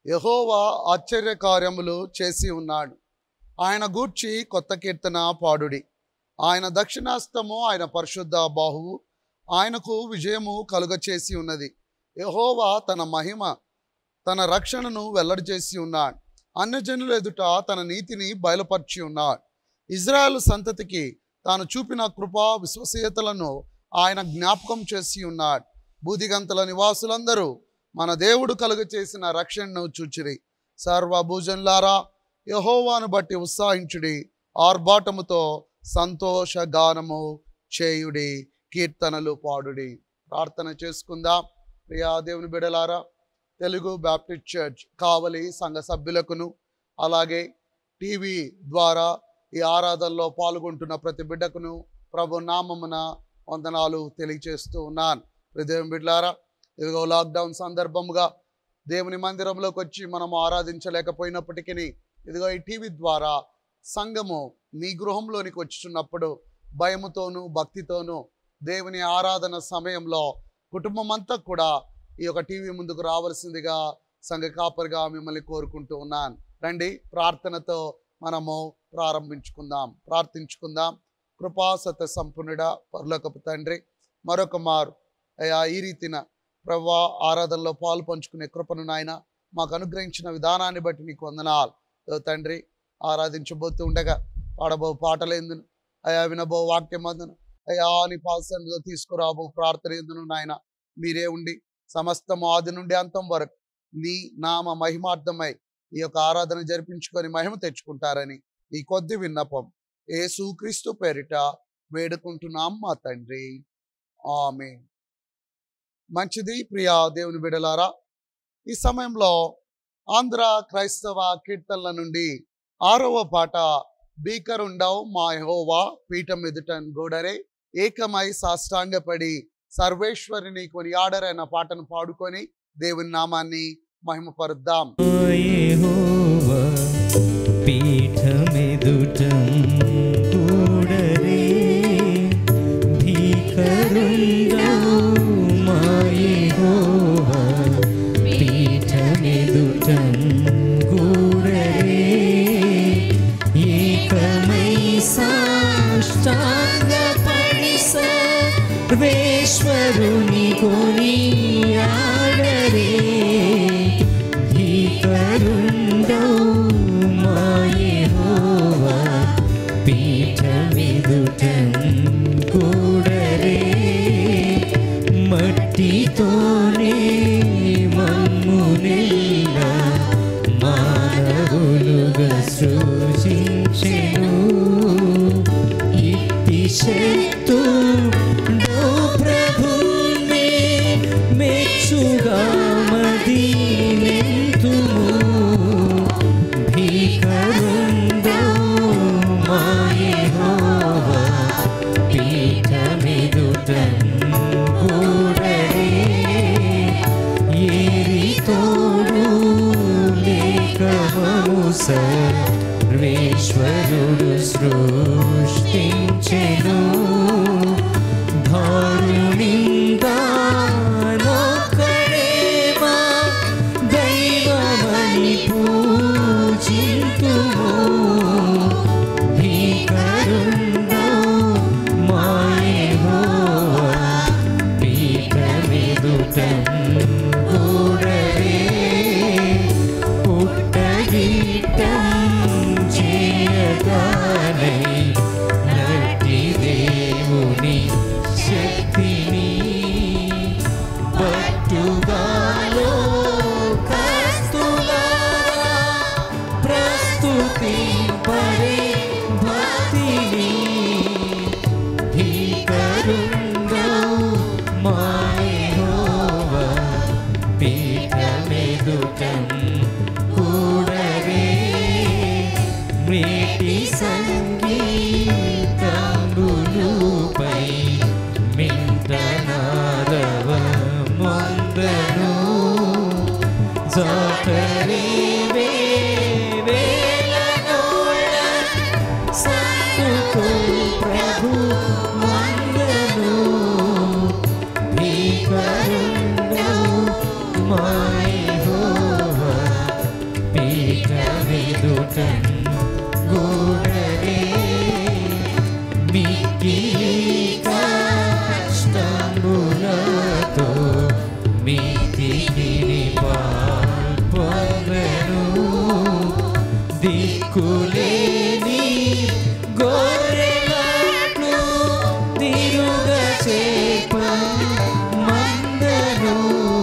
యహోవా ఆశ్చర్య కార్యములు చేసి ఉన్నాడు ఆయన గూర్చి కొత్త కీర్తన పాడుడి ఆయన దక్షిణాస్తము ఆయన పరిశుద్ధ బాహువు ఆయనకు విజయము కలుగచేసి ఉన్నది యహోవా తన మహిమ తన రక్షణను వెల్లడి చేసి ఉన్నాడు అన్యజనుల ఎదుట తన నీతిని బయలుపరిచి ఉన్నాడు ఇజ్రాయెల్ సంతతికి తాను చూపిన కృపా విశ్వసీయతలను ఆయన జ్ఞాపకం చేసి ఉన్నాడు బూదిగంతల నివాసులందరూ మన దేవుడు కలుగ చేసిన రక్షణను చూచిరి సర్వభూజన్లారా యహోవాను బట్టి ఉత్సాహించుడి ఆర్భాటముతో సంతోష గానము చేయుడి కీర్తనలు పాడుడి ప్రార్థన చేసుకుందాం ప్రియా దేవుని బిడలారా తెలుగు బ్యాప్టిస్ట్ చర్చ్ కావలి సంఘ సభ్యులకును అలాగే టీవీ ద్వారా ఈ ఆరాధనలో పాల్గొంటున్న ప్రతి బిడ్డకును ప్రభు నామమున వందనాలు తెలియచేస్తూ ఉన్నాను హృదయం బిడ్లారా ఇదిగో లాక్డౌన్ సందర్భముగా దేవుని మందిరంలోకి వచ్చి మనం ఆరాధించలేకపోయినప్పటికీ ఇదిగో ఈ టీవీ ద్వారా సంఘము మీ గృహంలోనికి వచ్చుచున్నప్పుడు భయముతోనూ భక్తితోనూ దేవుని ఆరాధన సమయంలో కుటుంబం అంతా కూడా ఈ యొక్క టీవీ ముందుకు రావాల్సిందిగా సంఘ కాపరిగా మిమ్మల్ని కోరుకుంటూ ఉన్నాను రండి ప్రార్థనతో మనము ప్రారంభించుకుందాం ప్రార్థించుకుందాం కృపా సత్య సంపన్నుడ పరలోకపు తండ్రి మరొక మారు అయ్యా ఈ రీతిన ప్రభా ఆరాధనలో పాలు పంచుకునే కృపను నాయన మాకు అనుగ్రహించిన విధానాన్ని బట్టి నీకు వందనాలు ఓ తండ్రి ఆరాధించబోతూ ఉండగా పాడబో పాటలేందును అయా వినబో వాక్యం అందును అయ్యా నీ పాసంలో తీసుకురాబో ప్రార్థన ఎందును నాయన మీరే ఉండి సమస్తం ఆది నుండి అంతం వరకు నీ నామ మహిమార్థమై ఈ యొక్క ఆరాధన జరిపించుకొని మహిమ తెచ్చుకుంటారని ఈ కొద్ది విన్నపం యేసుక్రీస్తు పేరిట వేడుకుంటున్నాం మా తండ్రి ఆమె మంచిది ప్రియా దేవుని బిడలారా ఈ సమయంలో ఆంధ్ర క్రైస్తవ కీర్తనల నుండి ఆరవ పాట బీకరుండవు మా యెహోవా పీఠం ఎదుటన్ గోడరే ఏకమై సాష్టాంగపడి సర్వేశ్వరిని కొనియాడరైన పాటను పాడుకొని దేవుని నామాన్ని మహిమపరుద్దాం యెహోవా పీఠమెదుటం కూడరే భీకరుండవు మా యెహోవా పీఠమెదుటం కూడరే ఏకమై సాష్టాంగపడి సర్వేశ్వరుని కొనియాడరే భీకరుండవు మా యెహోవా పీఠమెదుటం కూడరే మట్టితోనే మమ్మునెల్ల మానవులుగా సృజించెను ఇట్టి శక్తుడో ప్రభునే మెచ్చుగా మదీనెంతుము భీకరుండో మా యెహోవా పీఠమెదుటం కూడరే ఏరి తోడు లేఖము సర్వేశ్వరుడు సృష్టించెను ధారుణిందానొక్కడేమా దైవమని పూజింతుము భీకరుండో మా యెహోవా పీఠమెదుటం కూడరే పుట్టగిట్టం చేయగానై నటి దేవుని శక్తిని పట్టుగాలో కస్తులారా ప్రస్తుతి పరే భక్తిని భీకరుండో మా యెహోవా పీఠమెదుటం కూడరే మేటి సంగీతంబులుపై మింటనాదవ మందను జాతరే వేలనోళ్ళ సంతుకు ప్రభు మందను భీకరుండో మా యెహోవా కన్నులతో మీతికి పొందెను దిక్కులేని గొర్రెలను తిరుగ చేప మందను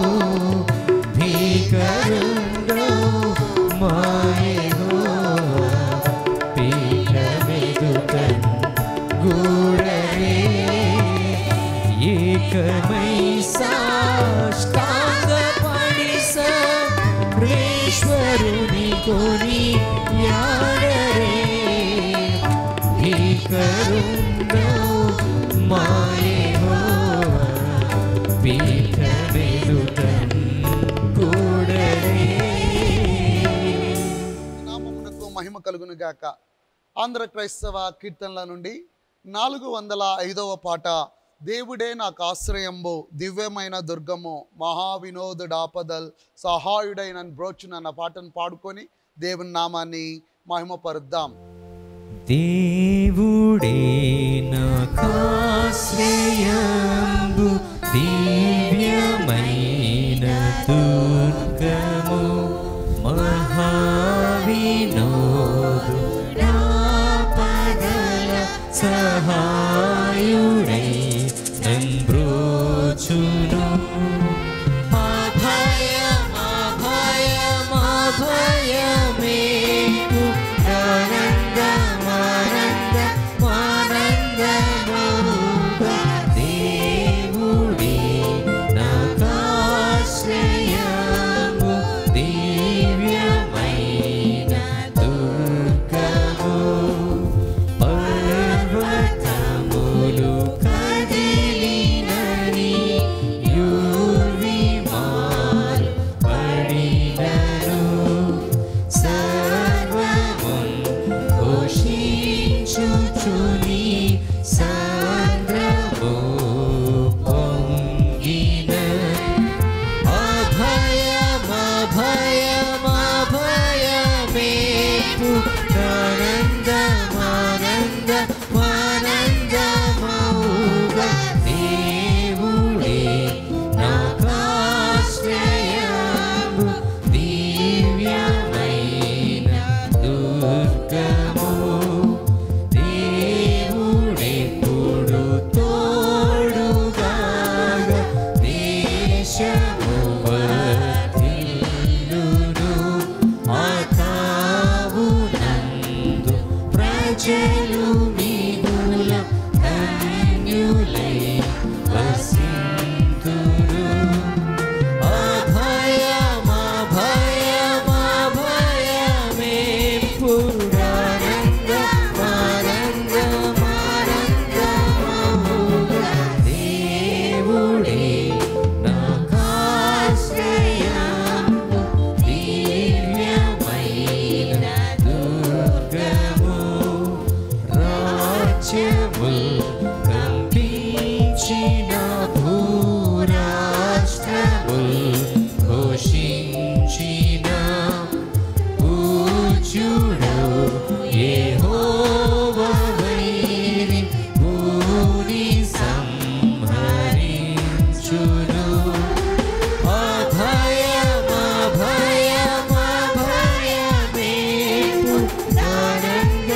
భీకరుండో మాయో పీఠమెదుటన్ గూడరే ఏకమై సాష్టాంగపడి సర్వేశ్వరుని కొని యాడరే భీకరుండో మాయో పీఠమెదుటన్ గూడరే నామమునకు మహిమ కలుగును గాక ఆంధ్ర క్రైస్తవ కీర్తనల నుండి నాలుగు వందల ఐదవ పాట దేవుడే నాకు ఆశ్రయంబు దివ్యమైన దుర్గము మహావినోదుడాపదల్ సహాయుడైన బ్రోచున అన్న పాటను పాడుకొని దేవుని నామాన్ని మహిమపరుద్దాం దేవుడే నాకాశ్రయంబు దివ్యమైన దుర్గము మహావినోదు పగల సహాయుడై నంబ్రోచును అభయం అభయం అభయమేకు ఆనందమానంద ఆనందముగా దేవుడే నాకాశ్రయము దివ్యమైన దుర్గము పర్వతములు కదిలినని యూర్విమాలు పడినను సర్వమున్ ఘోషించుచుని సాంద్రము పొంగిన అభయం అభయం అభయమేకు ఆనందమానంద ఆనందమౌగా దేవుడే నాకాశ్రయము దివ్యమైన దుర్గము దేవుడెప్పుడు తోడుగా దేశము వర్ధిల్లును ఆకావునందు ప్రజలు మిగుల ధన్యులై వసింతురు అభయం అభయం అభయమే పురానంద ఆనంద ఆనందమౌగా దేవుడే నాకాశ్రయము దివ్యమైన దుర్గము రాజ్యము కంపించిన భూరాష్ట్రము ఘోషించిన పూజ్యుడు యెహోవా వైరి భూని సంహరించును అభయం అభయం అభయమే ఆనంద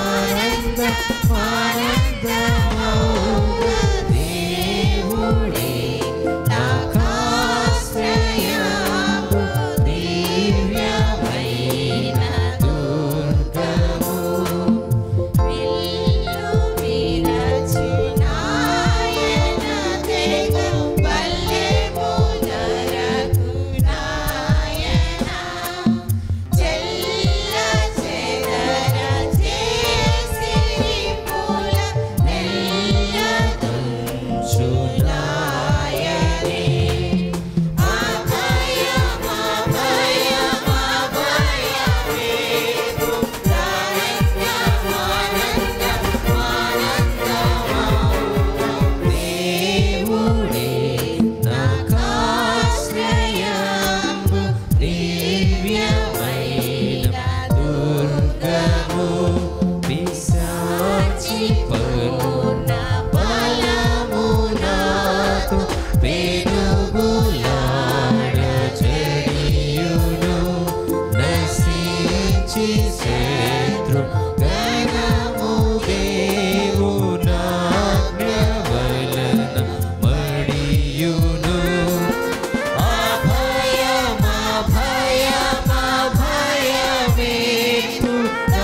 ఆనంద ఆనందమౌగా దేవుడే పెనుగులాడ చెడియును నశించి శత్రు గణము దేవునాజ్ఞ వలన మడియును అభయమభయమభయమేపు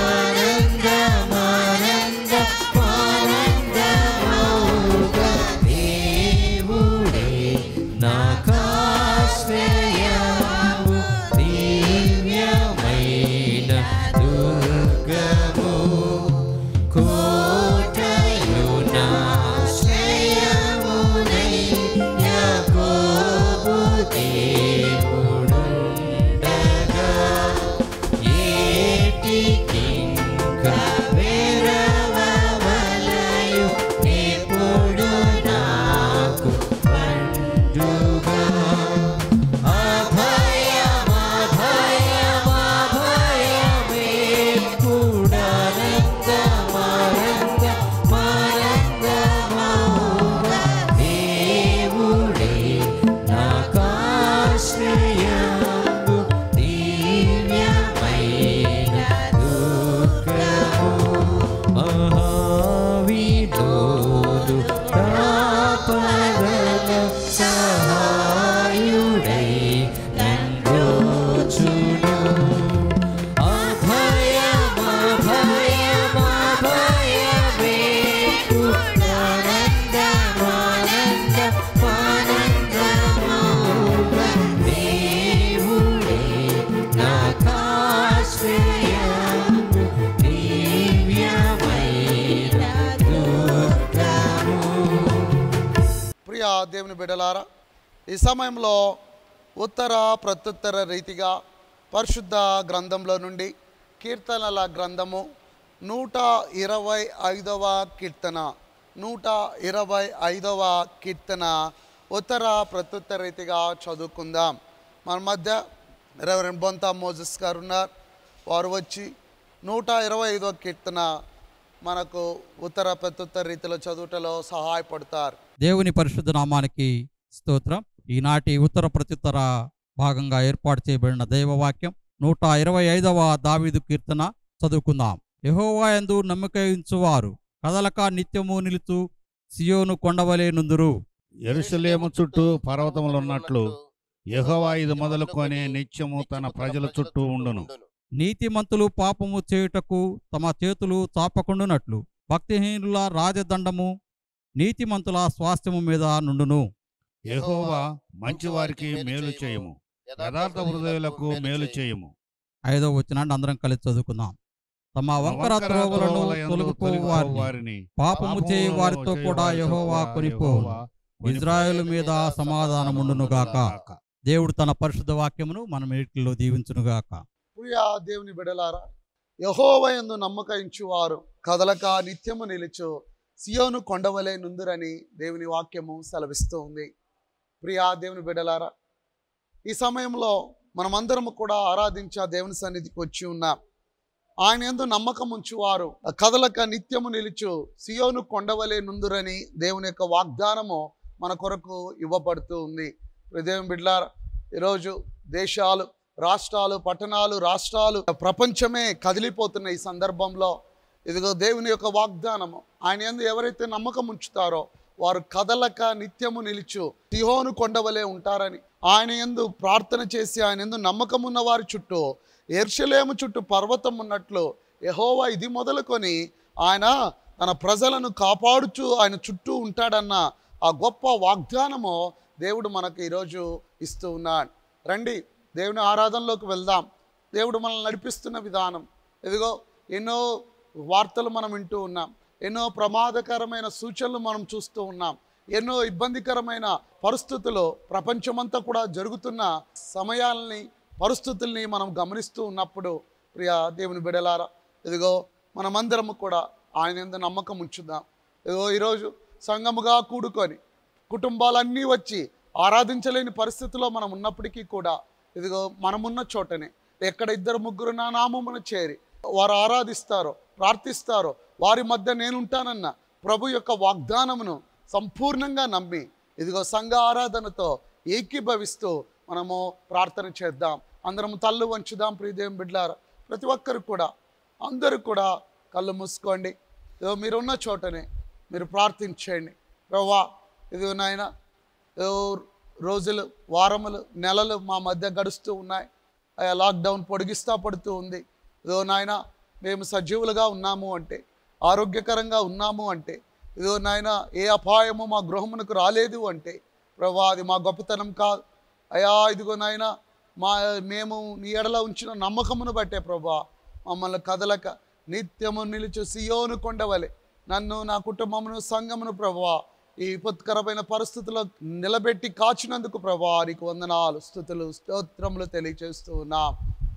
ఆనందమానందమానందమౌగా దేవుడే నాకాశ్రయము దివ్యమైన దుర్గము కోటయు నాశ్రయమునై యాకోబు దేవుడుండగా ఏటికింక వెరవవలయు ఎప్పుడు నాకు పండుగా మహావినోదు ప్రాపదల సహాయుడై నందోచును అభయమభయమభయమేపు ఆనందమానందమానందమౌగా దేవుడే నాకాశ్రయము దివ్యమైన దుర్గము ప్రియ దేవుని బిడలారా ఈ సమయంలో ఉత్తర ప్రత్యుత్తర రీతిగా పరిశుద్ధ గ్రంథంలో నుండి కీర్తనల గ్రంథము నూట ఇరవై ఐదవ కీర్తన నూట ఇరవై ఐదవ కీర్తన ఉత్తర ప్రత్యుత్తర రీతిగా చదువుకుందాం మన మధ్య రెవరెండ్ బొంత మోజస్ గారు ఉన్నారు వారు వచ్చి నూట ఇరవై ఐదవ కీర్తన మనకు ఉత్తర ప్రత్యుత్తర రీతిలో చదువుటలో సహాయపడతారు దేవుని పరిశుద్ధ నామానికి స్తోత్రం ఈనాటి ఉత్తర ప్రత్యుత్తర భాగంగా ఏర్పాటు చేయబడిన దైవవాక్యం నూట ఇరవై ఐదవ దావీదు కీర్తన చదువుకుందాం యెహోవా యందు నమ్మక ఉంచువారు కదలక నిత్యము నిలుచు సియోను కొండవలే నుందురు ఎరుసలేము చుట్టూ పర్వతములు ఉన్నట్లు యెహోవా ఇది మొదలుకొని నిత్యము తన ప్రజల చుట్టూ ఉండును నీతిమంతులు పాపము చేయుటకు తమ చేతులు చాపకుండునట్లు భక్తిహీనుల రాజదండము నీతిమంతుల స్వాస్థ్యము మీద నుండును యెహోవా మంచి వారికి మేలు చేయము యథార్థ హృదయులకు మేలు చేయము ఐదో వచ్చినాన్ని అందరం కలిసి చదువుకుందాం తమ వంకర వంకర త్రోవలను త్రోవల యందు తొలగిపోవు తొలగిపోవు వారిని వారిని పాపము చేయి వారితో కూడా యెహోవా కొనిపోవును ఇజ్రాయేలు మీద సమాధానముండునుగాక దేవుడు తన పరిశుద్ధ వాక్యమును మన మీటిలో దీవించునుగాక ప్రియ దేవుని బిడలారా యహోవయందు నమ్మకించువారు కదలక నిత్యము నిలుచు సియోను కొండవలే నుందురని దేవుని వాక్యము సెలవిస్తూ ఉంది ప్రియ దేవుని బిడలారా ఈ సమయంలో మనమందరము కూడా ఆరాధించే ఆ దేవుని సన్నిధికి వచ్చి ఉన్నాం ఆయన ఎందు నమ్మకం ఉంచువారు కదలక నిత్యము నిలుచు సియోను కొండవలే నుందురని దేవుని యొక్క వాగ్దానము మన కొరకు ఇవ్వబడుతూ ఉంది ప్రియ దేవుని బిడ్లారా ఈరోజు దేశాలు రాష్ట్రాలు పట్టణాలు రాష్ట్రాలు ప్రపంచమే కదిలిపోతున్న ఈ సందర్భంలో ఇదిగో దేవుని యొక్క వాగ్దానము ఆయన యందు ఎవరైతే నమ్మకం ఉంచుతారో వారు కదలక నిత్యము నిలుచు తిహోను కొండవలే ఉంటారని ఆయన యందు ప్రార్థన చేసి ఆయన యందు నమ్మకం ఉన్న వారి చుట్టూ ఎర్షలేము చుట్టూ పర్వతం ఉన్నట్లు యహోవా ఇది మొదలుకొని ఆయన తన ప్రజలను కాపాడుచు ఆయన చుట్టూ ఉంటాడన్న ఆ గొప్ప వాగ్దానము దేవుడు మనకు ఈరోజు ఇస్తూ ఉన్నాడు రండి దేవుని ఆరాధనలోకి వెళ్దాం దేవుడు మనల్ని నడిపిస్తున్న విధానం ఇదిగో ఎన్నో వార్తలు మనం వింటూ ఉన్నాం ఎన్నో ప్రమాదకరమైన సూచనలు మనం చూస్తూ ఉన్నాం ఎన్నో ఇబ్బందికరమైన పరిస్థితులు ప్రపంచమంతా కూడా జరుగుతున్న సమయాల్ని పరిస్థితుల్ని మనం గమనిస్తూ ఉన్నప్పుడు ప్రియ దేవుని బిడలారా ఇదిగో మనమందరము కూడా ఆయన ఎందు నమ్మకం ఉంచుదాం ఇదిగో ఈరోజు సంఘముగా కూడుకొని కుటుంబాలన్నీ వచ్చి ఆరాధించలేని పరిస్థితిలో మనం ఉన్నప్పటికీ కూడా ఇదిగో మనమున్న చోటనే ఎక్కడ ఇద్దరు ముగ్గురు నా నామమును చేరి వారు ఆరాధిస్తారో ప్రార్థిస్తారో వారి మధ్య నేనుంటానన్న ప్రభు యొక్క వాగ్దానమును సంపూర్ణంగా నమ్మి ఇదిగో సంఘ ఆరాధనతో ఏకీభవిస్తూ మనము ప్రార్థన చేద్దాం అందరం తల్లు వంచుదాం ప్రియదేవం బిడ్లారా ప్రతి ఒక్కరు కూడా అందరూ కూడా కళ్ళు మూసుకోండి ఇదిగో మీరున్న చోటనే మీరు ప్రార్థించేయండి ప్రవ్వా ఇదిగో నాయన ఏదో రోజులు వారములు నెలలు మా మధ్య గడుస్తూ ఉన్నాయి అయ్యా లాక్డౌన్ పొడిగిస్తా పడుతూ ఉంది ఇదో నాయన మేము సజీవులుగా ఉన్నాము అంటే ఆరోగ్యకరంగా ఉన్నాము అంటే ఇదో నాయన ఏ అపాయము మా గృహమునకు రాలేదు అంటే ప్రభా అది మా గొప్పతనం కాదు అయా ఇదిగో నాయన మా మేము నీ ఎడల ఉంచిన నమ్మకమును బట్టే ప్రభా మమ్మల్ని కదలక నిత్యము నిలుచు సియోను కొండవలె నన్ను నా కుటుంబమును సంఘమును ప్రభా ఈ విపత్కరమైన పరిస్థితుల్లో నిలబెట్టి కాచినందుకు ప్రభా నీకు వందనాలు స్థుతులు స్తోత్రములు తెలియచేస్తూ ఉన్నాం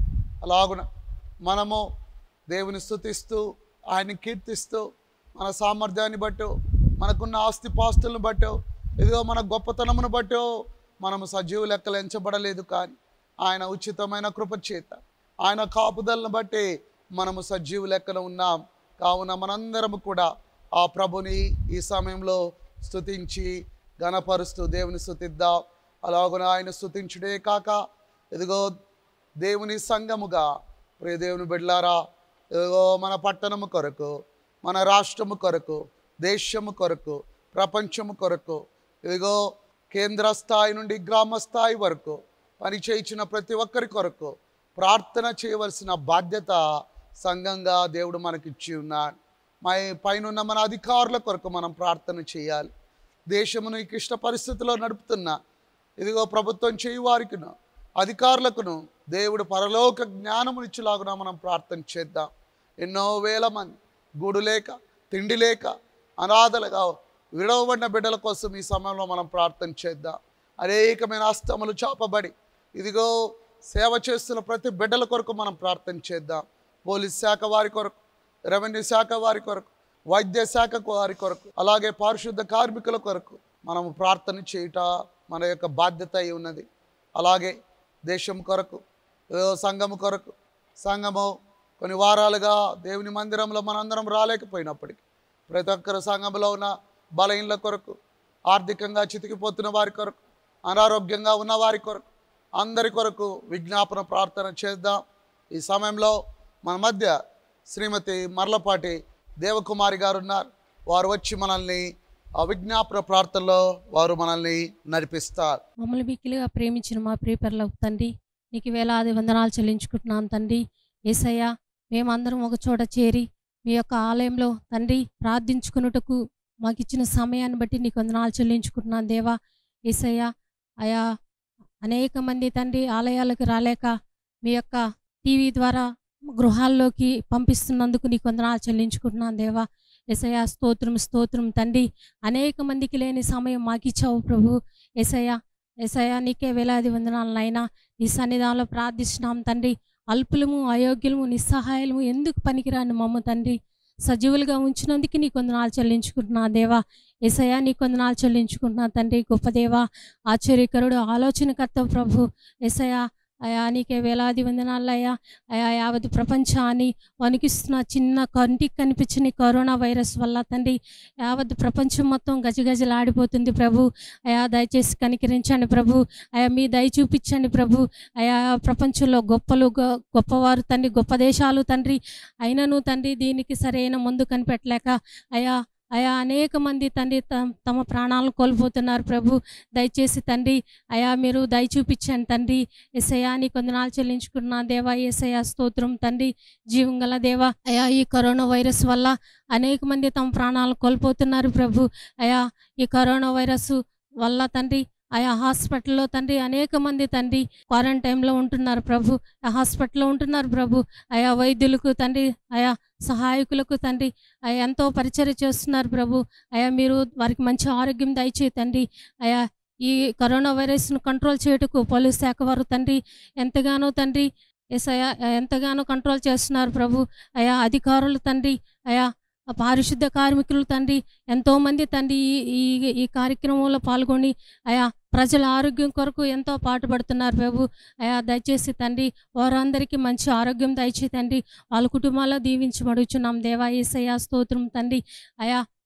అలాగున మనము దేవుని స్థుతిస్తూ ఆయన్ని కీర్తిస్తూ మన సామర్థ్యాన్ని బట్టో మనకున్న ఆస్తిపాస్తులను బట్టో ఇదిగో మన గొప్పతనమును బట్టో మనము సజీవు లెక్కలు ఎంచబడలేదు కానీ ఆయన ఉచితమైన కృప చేత ఆయన కాపుదలను బట్టి మనము సజీవు లెక్కన ఉన్నాం కావున మనందరము కూడా ఆ ప్రభుని ఈ సమయంలో స్తుతించి ఘనపరుస్తూ దేవుని స్తుతిద్దాం అలాగున ఆయన స్తుతించుడే కాక ఇదిగో దేవుని సంఘముగా ప్రియ దేవుని బిడ్లారా ఇదిగో మన పట్టణము కొరకు మన రాష్ట్రము కొరకు దేశము కొరకు ప్రపంచము కొరకు ఇదిగో కేంద్ర స్థాయి నుండి గ్రామ స్థాయి వరకు పని చేయించిన ప్రతి ఒక్కరి కొరకు ప్రార్థన చేయవలసిన బాధ్యత సంఘంగా దేవుడు మనకిచ్చి ఉన్నాడు మా పైన మన అధికారుల కొరకు మనం ప్రార్థన చేయాలి దేశమును ఈ క్లిష్ట పరిస్థితిలో నడుపుతున్న ఇదిగో ప్రభుత్వం చేయి వారికిను అధికారులకును దేవుడు పరలోక జ్ఞానమునిచ్చేలాగున మనం ప్రార్థన చేద్దాం ఎన్నో వేల మంది గూడు లేక తిండి లేక అనాథలుగా విడవబడిన బిడ్డల కోసం ఈ సమయంలో మనం ప్రార్థన చేద్దాం అనేకమైన అస్తములు చాపబడి ఇదిగో సేవ చేస్తున్న ప్రతి బిడ్డల కొరకు మనం ప్రార్థన చేద్దాం పోలీస్ శాఖ వారి కొరకు రెవెన్యూ శాఖ వారి కొరకు వైద్య శాఖ వారి కొరకు అలాగే పారిశుద్ధ కార్మికుల కొరకు మనము ప్రార్థన చేయుట మన యొక్క బాధ్యత అయి ఉన్నది అలాగే దేశం కొరకు ఏదో సంఘము కొరకు సంఘము కొన్ని వారాలుగా దేవుని మందిరంలో మనందరం రాలేకపోయినప్పటికీ ప్రతి ఒక్కరు సంఘంలో ఉన్న బలహీనల కొరకు ఆర్థికంగా చితికిపోతున్న వారి కొరకు అనారోగ్యంగా ఉన్న వారి కొరకు అందరి కొరకు విజ్ఞాపన ప్రార్థన చేద్దాం ఈ సమయంలో మన మధ్య శ్రీమతి మర్లపాటి దేవకుమారి గారు ఉన్నారు వారు వచ్చి మనల్ని ఆ విజ్ఞాపన ప్రార్థనలో వారు మనల్ని నడిపిస్తారు మమ్మల్ని మిక్కిలిగా ప్రేమించిన మా ప్రియపరలకు తండ్రి నీకు వేలాది వందనాలు చెల్లించుకుంటున్నాం తండ్రి ఏసయ్య మేమందరం ఒక చోట చేరి మీ యొక్క ఆలయంలో తండ్రి ప్రార్థించుకున్నటకు మాకు ఇచ్చిన సమయాన్ని బట్టి నీకు వందనాలు చెల్లించుకుంటున్నాను దేవా ఏసయ్య అయా అనేక మంది తండ్రి ఆలయాలకు రాలేక మీ యొక్క టీవీ ద్వారా గృహాల్లోకి పంపిస్తున్నందుకు నీకు వందనాలు చెల్లించుకుంటున్నాను దేవా ఎసయ స్తోత్రం స్తోత్రం తండ్రి అనేక మందికి లేని సమయం మాకు ఇచ్చావు ప్రభు ఎసయ ఎసయ నీకే వేలాది వందనాలనైనా నీ సన్నిధానంలో ప్రార్థిస్తున్నాం తండ్రి అల్పులము అయోగ్యులము నిస్సహాయాలము ఎందుకు పనికిరాని మమ్మ తండ్రి సజీవులుగా ఉంచినందుకు నీ కొందనాలు చెల్లించుకుంటున్నా దేవా ఎసయా నీ కొందనాలు చెల్లించుకుంటున్నా తండ్రి గొప్ప దేవా ఆశ్చర్యకరుడు ఆలోచనకర్త ప్రభు ఎసయా అయా నీకే వేలాది వందనాలయ్యా అయా యావత్ ప్రపంచాన్ని వణికిస్తున్న చిన్న కంటికి కనిపించని కరోనా వైరస్ వల్ల తండ్రి యావత్ ప్రపంచం మొత్తం గజగజలాడిపోతుంది ప్రభు అయా దయచేసి కనికరించండి ప్రభు అయా మీ దయ చూపించండి ప్రభు అయా ప్రపంచంలో గొప్పలు గొ- గొప్పవారు తండ్రి గొప్ప దేశాలు తండ్రి అయినను తండ్రి దీనికి సరైన ముందు కనిపెట్టలేక అయా అయా అనేక మంది తండ్రి త- తమ ప్రాణాలను కోల్పోతున్నారు ప్రభు దయచేసి తండ్రి అయా మీరు దయ చూపించండి తండ్రి ఎసయా నీ కొందనాలు చెల్లించుకున్నా దేవా ఏసయా స్తోత్రం తండ్రి జీవం గల దేవా అయా ఈ కరోనా వైరస్ వల్ల అనేక మంది తమ ప్రాణాలు కోల్పోతున్నారు ప్రభు అయా ఈ కరోనా వైరస్ వల్ల తండ్రి ఆయా హాస్పిటల్లో తండ్రి అనేక మంది తండ్రి క్వారంటైన్లో ఉంటున్నారు ప్రభు ఆ హాస్పిటల్లో ఉంటున్నారు ప్రభు ఆయా వైద్యులకు తండ్రి ఆయా సహాయకులకు తండ్రి ఆయా ఎంతో పరిచర్య చేస్తున్నారు ప్రభు అయా మీరు వారికి మంచి ఆరోగ్యం దయచేయి తండ్రి అయా ఈ కరోనా వైరస్ను కంట్రోల్ చేయుటకు పోలీస్ శాఖ వారు తండ్రి ఎంతగానో తండ్రి ఎసయా ఎంతగానో కంట్రోల్ చేస్తున్నారు ప్రభు అయా అధికారులు తండ్రి అయా పారిశుద్ధ కార్మికులు తండ్రి ఎంతోమంది తండ్రి ఈ ఈ ఈ కార్యక్రమంలో పాల్గొని అయా ప్రజల ఆరోగ్యం కొరకు ఎంతో పాటుపడుతున్నారు ప్రభు అయా దయచేసి తండ్రి వారందరికీ మంచి ఆరోగ్యం దయచేసి తండ్రి వాళ్ళ కుటుంబాల్లో దీవించబడుచున్నాం దేవా ఏసయ్యా స్తోత్రం తండ్రి అయా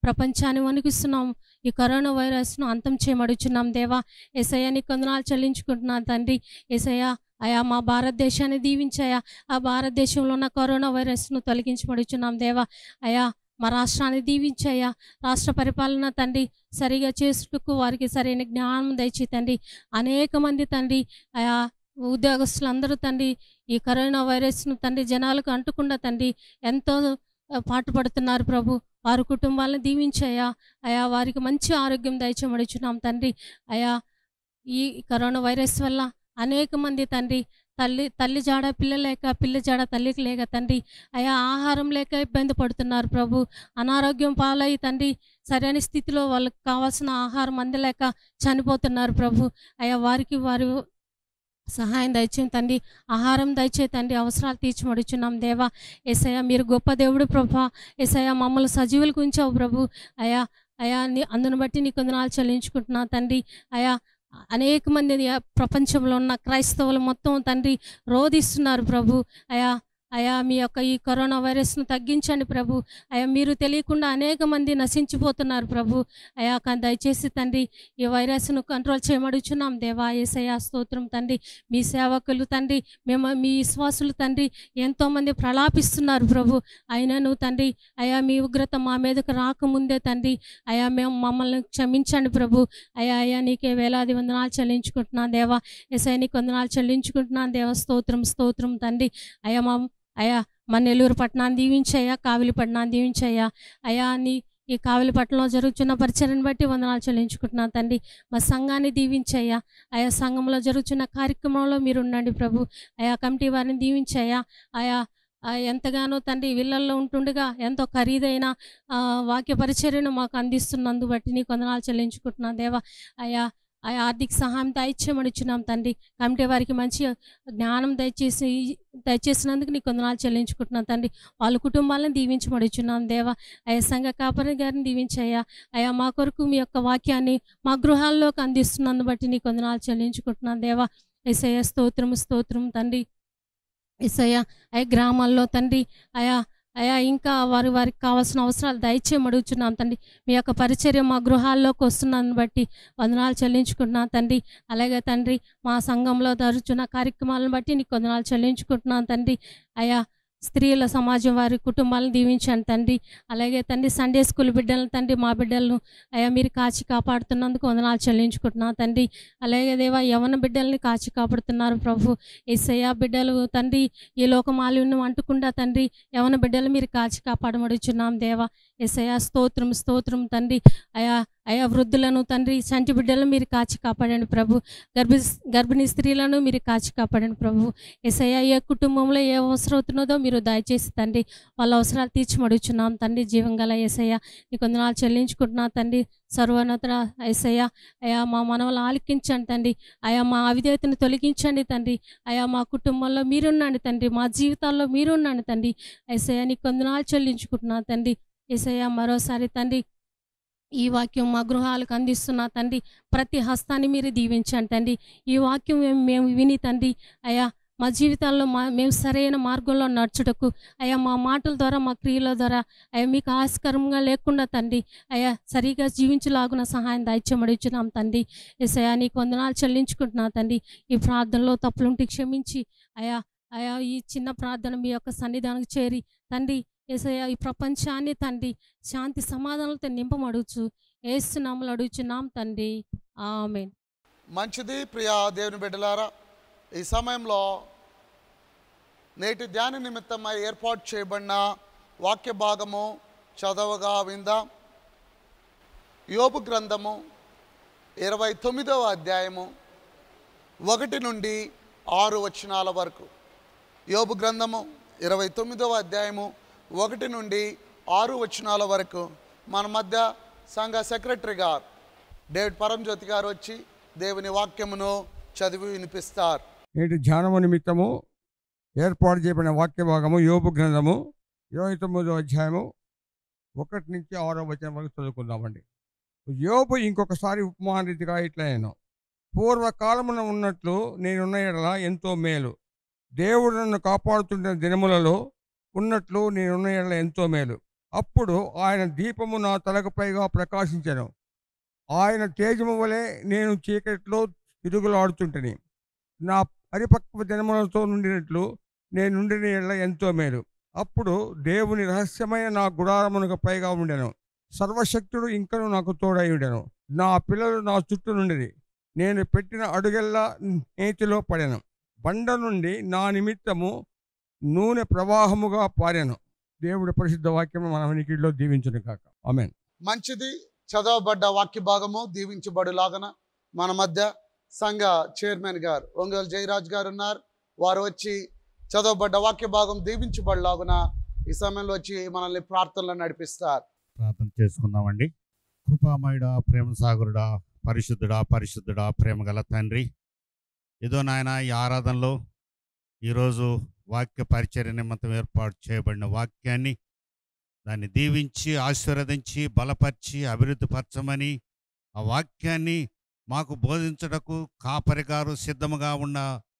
ప్రపంచాన్ని వణికిస్తున్నాం ఈ కరోనా వైరస్ను అంతం చేయమడుచున్నాం దేవా ఏసయ్య నీ కొందనాలు చెల్లించుకుంటున్నాను తండ్రి ఏసయ్య అయా మా భారతదేశాన్ని దీవించాయా ఆ భారతదేశంలో ఉన్న కరోనా వైరస్ను తొలగించబడుచున్నాం దేవా అయా మా రాష్ట్రాన్ని దీవించాయా రాష్ట్ర పరిపాలన తండ్రి సరిగా చేసుటకు వారికి సరైన జ్ఞానం దయచి తండ్రి అనేక మంది తండ్రి ఆయా ఉద్యోగస్తులందరూ తండ్రి ఈ కరోనా వైరస్ను తండ్రి జనాలకు అంటకుండా తండ్రి ఎంతో ఆ, పాటుపడుతున్నారు ప్రభు వారి కుటుంబాలను దీవించాయా అయా వారికి మంచి ఆరోగ్యం దయచేమడుచున్నాం తండ్రి అయా ఈ కరోనా వైరస్ వల్ల అనేక మంది తండ్రి తల్లి తల్లి జాడ పిల్ల లేక పిల్ల జాడ తల్లికి లేక తండ్రి అయా ఆహారం లేక ఇబ్బంది పడుతున్నారు ప్రభు అనారోగ్యం పాలై తండ్రి సరైన స్థితిలో వాళ్ళకి కావాల్సిన ఆహారం అందలేక చనిపోతున్నారు ప్రభు అయా వారికి వారి సహాయం దయచేయం తండ్రి ఆహారం దయచే తండ్రి అవసరాలు తీర్చిమడుచున్నాం దేవా ఏసయ్య మీరు గొప్ప దేవుడు ప్రభా ఏసయ్య మమ్మల్ని సజీవులకు ఉంచావు ప్రభు అయా అయా నీ అందును బట్టి నీ కొందనాలు చెల్లించుకుంటున్నా తండ్రి అయా అనేక మంది ప్రపంచంలో ఉన్న క్రైస్తవులు మొత్తం తండ్రి రోధిస్తున్నారు ప్రభు అయా అయా మీ యొక్క ఈ కరోనా వైరస్ను తగ్గించండి ప్రభు అయా మీరు తెలియకుండా అనేక మంది నశించిపోతున్నారు ప్రభు అయా కానీ దయచేసి తండ్రి ఈ వైరస్ను కంట్రోల్ చేయమడుచున్నాం దేవా ఏసయ్యా స్తోత్రం తండ్రి మీ సేవకులు తండ్రి మేము మీ విశ్వాసులు తండ్రి ఎంతోమంది ప్రలాపిస్తున్నారు ప్రభు అయినను తండ్రి అయా మీ ఉగ్రత మా మీదకు రాకముందే తండ్రి అయా మేము మమ్మల్ని క్షమించండి ప్రభు అయా అయా నీకే వేలాది వందనాలు చెల్లించుకుంటున్నాను దేవా ఎస్ఐ నీకు వందనాలు చెల్లించుకుంటున్నాను దేవా స్తోత్రం స్తోత్రం తండ్రి అయా మా అయా మా నెల్లూరు పట్టణాన్ని దీవించయ్యా కావిలి పట్టణాన్ని దీవించయ్యా అయా నీ ఈ కావిలిపట్నంలో జరుగుతున్న పరిచయను బట్టి వందనాలు చెల్లించుకుంటున్నాను తండ్రి మా సంఘాన్ని దీవించయ్యా ఆయా సంఘంలో జరుగుతున్న కార్యక్రమంలో మీరు ఉండండి ప్రభు ఆయా కమిటీ వారిని దీవించయ్యా ఆయా ఆ ఎంతగానో తండ్రి విల్లల్లో ఉంటుండగా ఎంతో ఖరీదైన ఆ, వాక్య పరిచర్యను మాకు అందిస్తున్నందు బట్టి నీ కొందనాలు చెల్లించుకుంటున్నాను దేవా ఆయా ఆయా ఆర్థిక సహాయం దయచేయమనిచ్చున్నాం తండ్రి కమిటీ వారికి మంచి జ్ఞానం దయచేసి దయచేసినందుకు నీ కొందనాలు చెల్లించుకుంటున్నాను తండ్రి వాళ్ళ కుటుంబాలను దీవించమడుచున్నాం దేవా అయ్యా సంఘ కాపరి గారిని దీవించయ్యా అయ్యా మా కొరకు మీ యొక్క వాక్యాన్ని మా గృహాల్లోకి అందిస్తున్నందు బట్టి నీ కొందనాలు చెల్లించుకుంటున్నాను దేవా ఎసయ్య స్తోత్రం స్తోత్రం తండ్రి ఎసయ్య అయ్యా గ్రామాల్లో తండ్రి అయా అయా ఇంకా వారి వారికి కావాల్సిన అవసరాలు దయచేయమని అడుగుచున్నాం తండ్రి మీ యొక్క పరిచర్య మా గృహాల్లోకి వస్తున్నాను బట్టి వందనాలు చెల్లించుకుంటున్నాను తండ్రి అలాగే తండ్రి మా సంఘంలో జరుగుతున్న కార్యక్రమాలను బట్టి నీకు వందనాలు చెల్లించుకుంటున్నాను తండ్రి అయా స్త్రీల సమాజం వారి కుటుంబాలను దీవించండి తండ్రి అలాగే తండ్రి సండే స్కూల్ బిడ్డలను తండ్రి మా బిడ్డలను అయ్యా మీరు కాచి కాపాడుతున్నందుకు వందనాలు చెల్లించుకుంటున్నాను తండ్రి అలాగే దేవా యవన బిడ్డల్ని కాచి కాపాడుతున్నారు ప్రభు ఏసయ్య బిడ్డలు తండ్రి ఈ లోకమాలిన్యం అంటుకుండా తండ్రి యవన బిడ్డలు మీరు కాచి కాపాడమడుచున్నాం దేవా ఏసయ్య స్తోత్రం స్తోత్రం తండ్రి అయా అయా వృద్ధులను తండ్రి చంటి బిడ్డలను మీరు కాచి కాపాడండి ప్రభు గర్భి గర్భిణీ స్త్రీలను మీరు కాచి కాపాడండి ప్రభు ఏసయ్య ఏ కుటుంబంలో ఏ అవసరం అవుతున్నదో మీరు దయచేసి తండ్రి వాళ్ళ అవసరాలు తీర్చిమడుచున్నాం తండ్రి జీవం గల ఏసయ్య నీకు వందనాలు చెల్లించుకుంటున్నా తండ్రి సర్వోన్నత ఏసయ్య అయా మా మనవలు ఆలకించండి తండ్రి అయా మా అవిధేయతను తొలగించండి తండ్రి అయా మా కుటుంబంలో మీరున్నాండి తండ్రి మా జీవితాల్లో మీరున్నాండి తండ్రి ఏసయ్య నీకు వందనాలు చెల్లించుకుంటున్నా తండ్రి ఏసయ్య మరోసారి తండ్రి ఈ వాక్యం మా గృహాలకు అందిస్తున్న తండ్రి ప్రతి హస్తాన్ని మీరు దీవించండి తండ్రి ఈ వాక్యం మేము మేము విని తండ్రి అయా మా జీవితాల్లో మా మేము సరైన మార్గంలో నడుచుటకు అయా మా మాటల ద్వారా మా క్రియల ద్వారా అయ్యా మీకు ఆస్కరంగా లేకుండా తండ్రి అయ్యా సరిగా జీవించలాగున సహాయం దయచేమడిచున్నాం తండ్రి ఎసయా నీకు వందనాలు చెల్లించుకుంటున్నా తండ్రి ఈ ప్రార్థనలో తప్పులుంటే క్షమించి అయా అయా ఈ చిన్న ప్రార్థన మీ యొక్క సన్నిధానికి చేరి తండ్రి ఏసయ్య ఈ ప్రపంచాన్ని తండ్రి శాంతి సమాధానాలతో నింపమడుచు ఏసునామలు అడుగుచున్నాం తండ్రి ఆమెన్ మంచిది ప్రియా దేవుని బిడ్డలారా ఈ సమయంలో నేటి ధ్యాన నిమిత్తమై ఏర్పాటు చేయబడిన వాక్య భాగము చదవగా విందాం యోబు గ్రంథము ఇరవై తొమ్మిదవ అధ్యాయము ఒకటి నుండి ఆరు వచనాల వరకు యోబు గ్రంథము ఇరవై తొమ్మిదవ అధ్యాయము ఒకటి నుండి ఆరు వచనాల వరకు మన మధ్య సంఘ సెక్రటరీ గారు డేవిడ్ పరంజ్యోతి గారు వచ్చి దేవుని వాక్యమును చదివి వినిపిస్తారు నేటి ధ్యానము నిమిత్తము ఏర్పాటు చేయబడిన వాక్య భాగము యోబు గ్రంథము ఇరవై తొమ్మిదో అధ్యాయము ఒకటి నుంచి ఆరో వచనం వరకు చదువుకుందామండి యోబు ఇంకొకసారి ఉపమాన రీతిగా ఇట్లా నేను పూర్వకాలమున ఉన్నట్లు నేనున్న ఎడల ఎంతో మేలు దేవుడు నన్ను కాపాడుతున్న దినములలో ఉన్నట్లు నేనున్న ఎడల ఎంతో మేలు అప్పుడు ఆయన దీపము నా తలకు పైగా ప్రకాశించెను ఆయన తేజము వలె నేను చీకటిలో తిరుగులాడుతుంటని నా పరిపక్వ జన్మలతో నుండినట్లు నేను నుండిన ఎళ్ళ ఎంతో మేలు అప్పుడు దేవుని రహస్యమైన నా గుడారమునకు పైగా ఉండెను సర్వశక్తుడు ఇంకను నాకు తోడై ఉండెను నా పిల్లలు నా చుట్టూ నుండిరి నేను పెట్టిన అడుగెల్లా నేతిలో పడెను బండ నుండి నా నిమిత్తము నూనె ప్రవాహముగా పారాను దేవుడి పరిశుద్ధ వాక్యము మన వినికిడిలో దీవించును కాక ఆమెన్ మంచిది చదవబడ్డ వాక్య భాగము దీవించబడులాగన మన మధ్య సంఘ చైర్మన్ గారు ఒంగోలు జయరాజ్ గారు ఉన్నారు వారు వచ్చి చదవబడ్డ వాక్య భాగం దీవించబడలాగున ఈ సమయంలో వచ్చి మనల్ని ప్రార్థనలో నడిపిస్తారు ప్రార్థన చేసుకుందామండి కృపామయుడా ప్రేమ సాగరుడా పరిశుద్ధుడా పరిశుద్ధుడా ప్రేమగల తండ్రి ఏదో నాయన ఈ ఆరాధనలో ఈరోజు వాక్య పరిచర్య నిమిత్తం ఏర్పాటు చేయబడిన వాక్యాన్ని దాన్ని దీవించి ఆశీర్వదించి బలపరిచి అభివృద్ధిపరచమని ఆ వాక్యాన్ని మాకు బోధించటకు కాపరి గారు సిద్ధముగా ఉన్న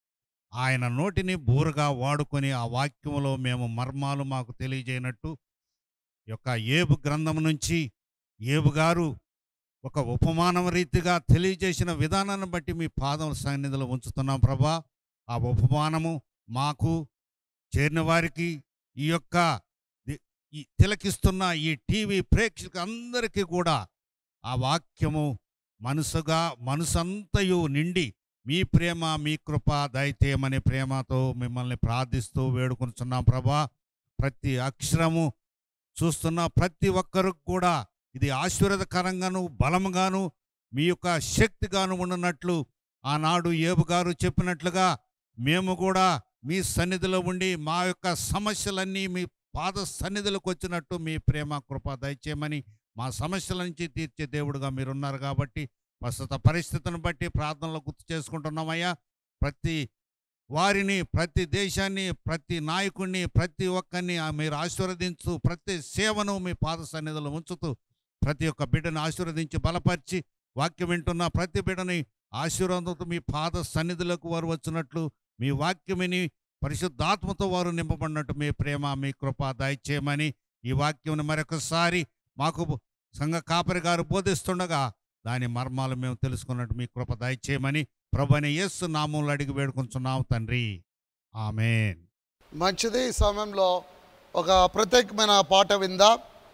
ఆయన నోటిని బూరగా వాడుకొని ఆ వాక్యములో మేము మర్మాలు మాకు తెలియజేయనట్టు ఈ యొక్క ఏబు గ్రంథం నుంచి ఏబు గారు ఒక ఉపమానం రీతిగా తెలియజేసిన విధానాన్ని బట్టి మీ పాదం సన్నిధిలో ఉంచుతున్నాం ప్రభా ఆ ఉపమానము మాకు చేరిన వారికి ఈ యొక్క ది- ఈ తిలకిస్తున్న ఈ టీవీ ప్రేక్షకులు అందరికీ కూడా ఆ వాక్యము మనసుగా మనసంతయు నిండి మీ ప్రేమ మీ కృప దయచేయమని ప్రేమతో మిమ్మల్ని ప్రార్థిస్తూ వేడుకొనుచున్నాం ప్రభా ప్రతి అక్షరము చూస్తున్న ప్రతి ఒక్కరికి కూడా ఇది ఆశీర్వదకరంగాను బలముగాను మీ యొక్క శక్తిగాను ఉన్నట్లు ఆనాడు ఏబు గారు చెప్పినట్లుగా మేము కూడా మీ సన్నిధిలో ఉండి మా యొక్క సమస్యలన్నీ మీ పాద సన్నిధిలోకి వచ్చినట్టు మీ ప్రేమ కృప దయచేయమని మా సమస్యల నుంచి తీర్చే దేవుడుగా మీరున్నారు కాబట్టి ప్రస్తుత పరిస్థితిని బట్టి ప్రార్థనలో గుర్తు చేసుకుంటున్నామయ్యా ప్రతి వారిని ప్రతి దేశాన్ని ప్రతి నాయకుడిని ప్రతి ఒక్కరిని ఆ మీరు ఆశీర్వదించు ప్రతి సేవను మీ పాద సన్నిధిలో ఉంచుతూ ప్రతి ఒక్క బిడ్డను ఆశీర్వదించి బలపరిచి వాక్యం వింటున్న ప్రతి బిడ్డని ఆశీర్వాదంతో మీ పాద సన్నిధిలోకి వారు వచ్చినట్లు మీ వాక్యమిని పరిశుద్ధాత్మతో వారు నింపబడినట్టు మీ ప్రేమ మీ కృప దయచేయమని ఈ వాక్యం మరొకసారి మాకు సంఘ కాపరి గారు బోధిస్తుండగా దాని మర్మాలు మేము తెలుసుకున్నట్టు మీ కృప దయచేయమని ప్రభుని యేసు నామంలో అడిగి వేడుకుంటున్నాం తండ్రి ఆమెన్ మంచిది ఈ సమయంలో ఒక ప్రత్యేకమైన పాట విందా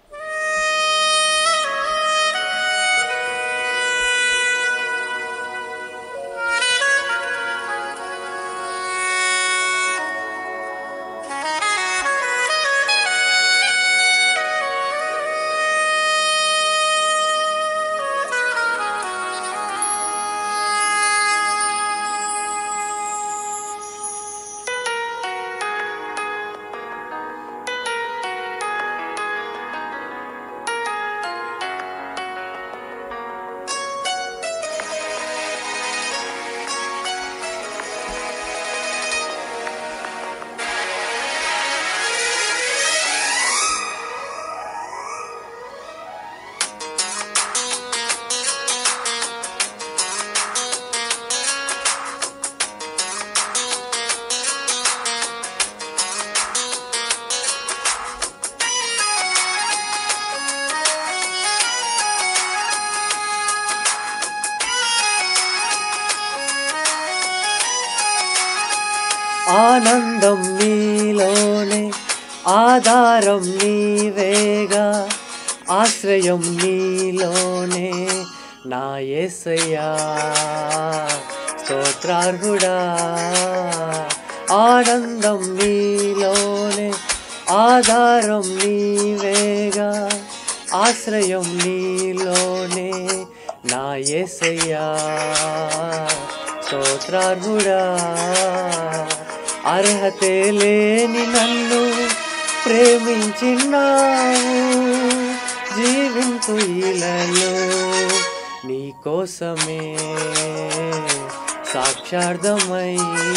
ఆనందం నీలోనే ఆధారం నీవేగా ఆశ్రయం నీలోనే నా యేసయ్యా స్తోత్రార్హుడా ఆనందం నీలోనే ఆధారం నీవేగా ఆశ్రయం నీలోనే నా యేసయ్యా స్తోత్రార్హుడా అర్హతే లేని నన్ను ప్రేమించినావు జీవింపు ఇలలో నీ కోసమే సాక్షార్థమై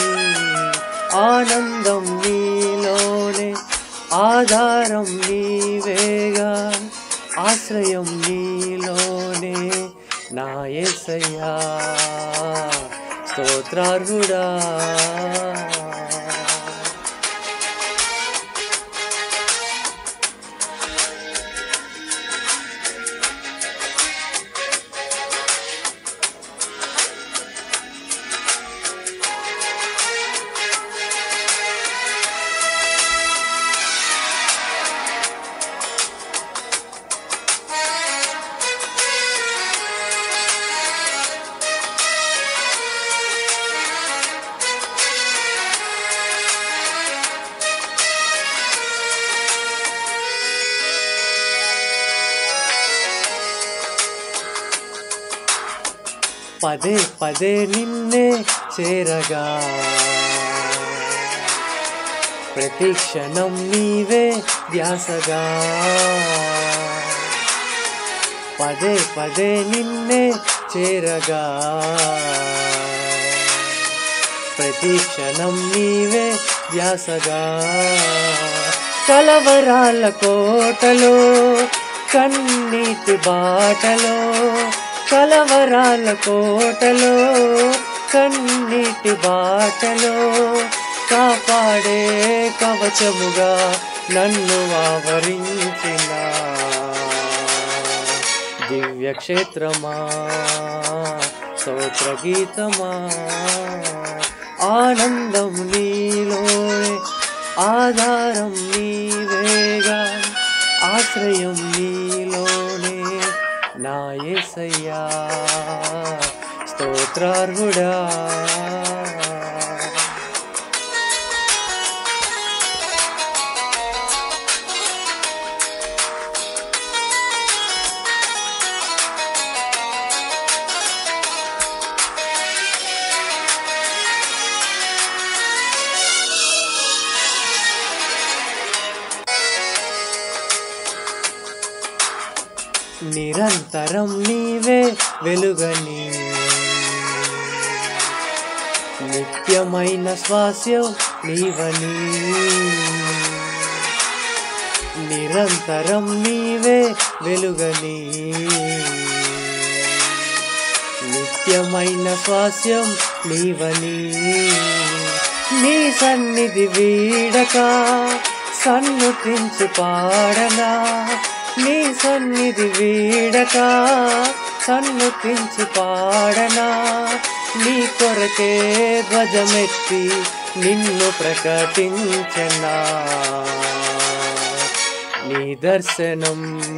ఆనందం నీలోనే ఆధారం నీవేగా ఆశ్రయం నీలోనే నా యేసయ్యా స్తోత్రార్హుడా పదే పదే నిన్నే చేరగా ప్రతి క్షణం నీవే ధ్యాసగా పదే పదే నిన్నే చేరగా ప్రతి క్షణం నీవే ధ్యాసగా కలవరాల కోటలో కన్నీటి బాటలో కలవరాల కోటలో కన్నీటి బాటలో కాపాడే కవచముగా నన్ను ఆవరించిన దివ్య క్షేత్రమా స్తోత్ర గీతమా ఆనందం నీలోనే ఆధారం నీవేగా ఆశ్రయం నీలోనే నా యేసయ్యా స్తోత్రార్హుడా నిరంతరం నీవే వెలుగని నిత్యమైన స్వాస్యం నీవని నిరంతరం నీవే వెలుగని నిత్యమైన స్వాస్యం నీవని నీ సన్నిధి వీడక సన్నుతించి పాడనా నీ సన్నిధి వీడక సన్నుతించి పాడనా నీ కొరకే ధ్వజమెత్తి నిన్ను ప్రకటించనా నీ దర్శనం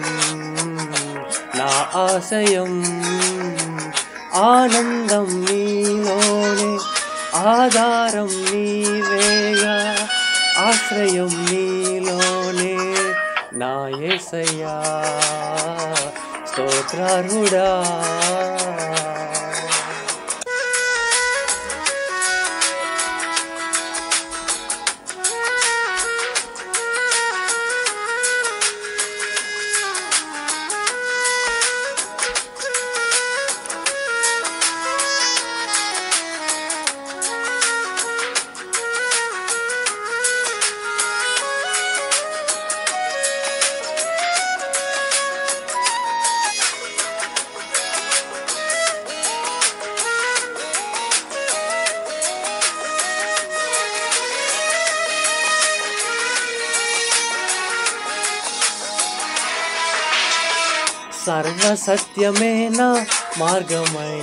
నా ఆశయం ఆనందం నీలోనే ఆధారం నీవేగా ఆశ్రయం నీలోనే నా యేసయ్యా స్తోత్రారుడా సర్వసత్యమేన మార్గమై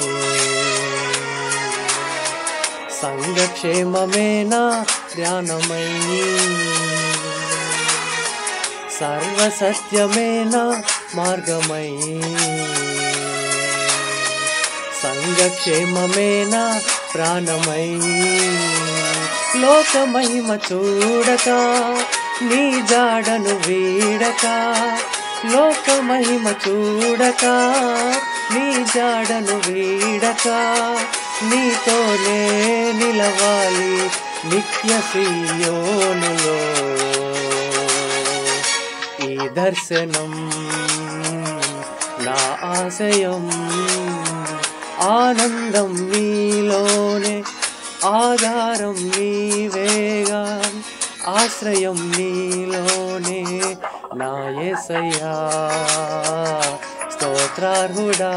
సంఘక్షేమమేన ధ్యానమై సర్వసత్యమేన మార్గమై సంఘక్షేమమేన ప్రాణమై లోకమహిమ చూడక నీ జాడను వీడక లోకమహిమ చూడక నీ జాడను వీడక నీతోనే నిలవాలి నిత్య సీయోనులో ఈ దర్శనం నా ఆశయం ఆనందం నీలోనే ఆధారం నీవేగా ఆశ్రయం నీలోనే నా యేసయ్యా స్తోత్రార్హుడా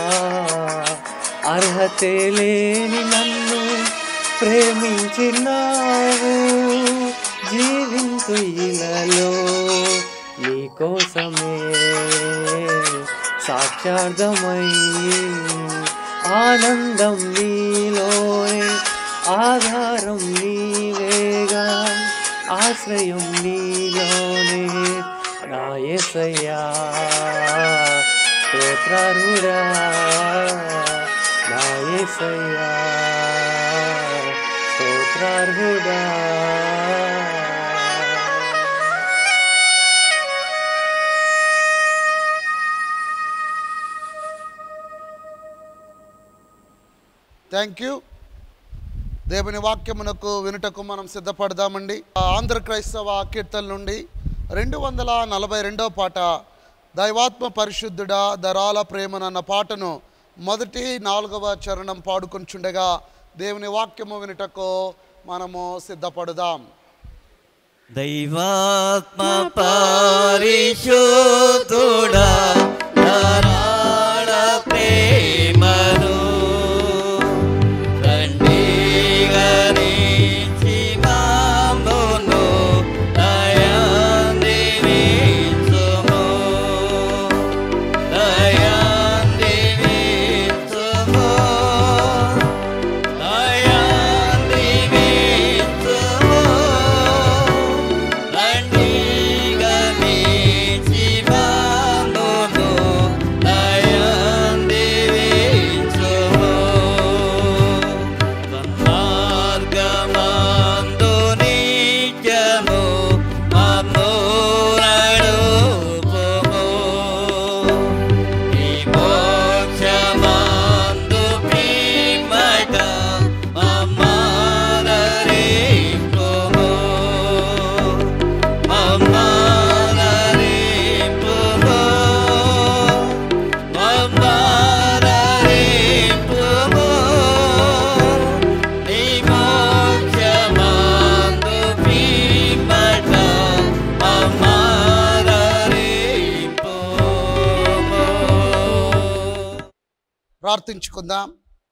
అర్హతే లేని నన్ను ప్రేమించినావు జీవించు ఇలలో నీకోసమే సాక్షార్థమై ఆనందం నీలోనే ఆధారం నీవేగా ఆశ్రయం నీలోనే నా యేసయ్యా స్తోత్రారుడా నా యేసయ్యా స్తోత్రార్హుడా థ్యాంక్ యూ దేవుని వాక్యమునకు వినుటకు మనం సిద్ధపడదామండి ఆంధ్ర క్రైస్తవ కీర్తన నుండి రెండు వందల నలభై రెండవ పాట దైవాత్మ పరిశుద్ధుడా దరాల ప్రేమనన్న పాటను మొదటి నాలుగవ చరణం పాడుకొంచుండగా దేవుని వాక్యము వినుటకు మనము సిద్ధపడదాం దైవాత్మ పరిశుద్ధుడా ధారాళ ప్రేమను తండ్రిగా నీచి మామును దయాందివించుము. దయాందివించుము. దయాందివించుము. తండ్రిగా నీచి మామును దయాందివించుము. సన్మార్గమందు నిత్యము మమ్ము నడుపుము. ఈ మోక్షమందు ప్రేమట మమ్మాదరింపుము. మమ్మాదరింపుము. మమ్మాదరింపుము. నీ మోక్షమందు ప్రేమట మమ్మాదరింపుము. ప్రార్థించుకుందాం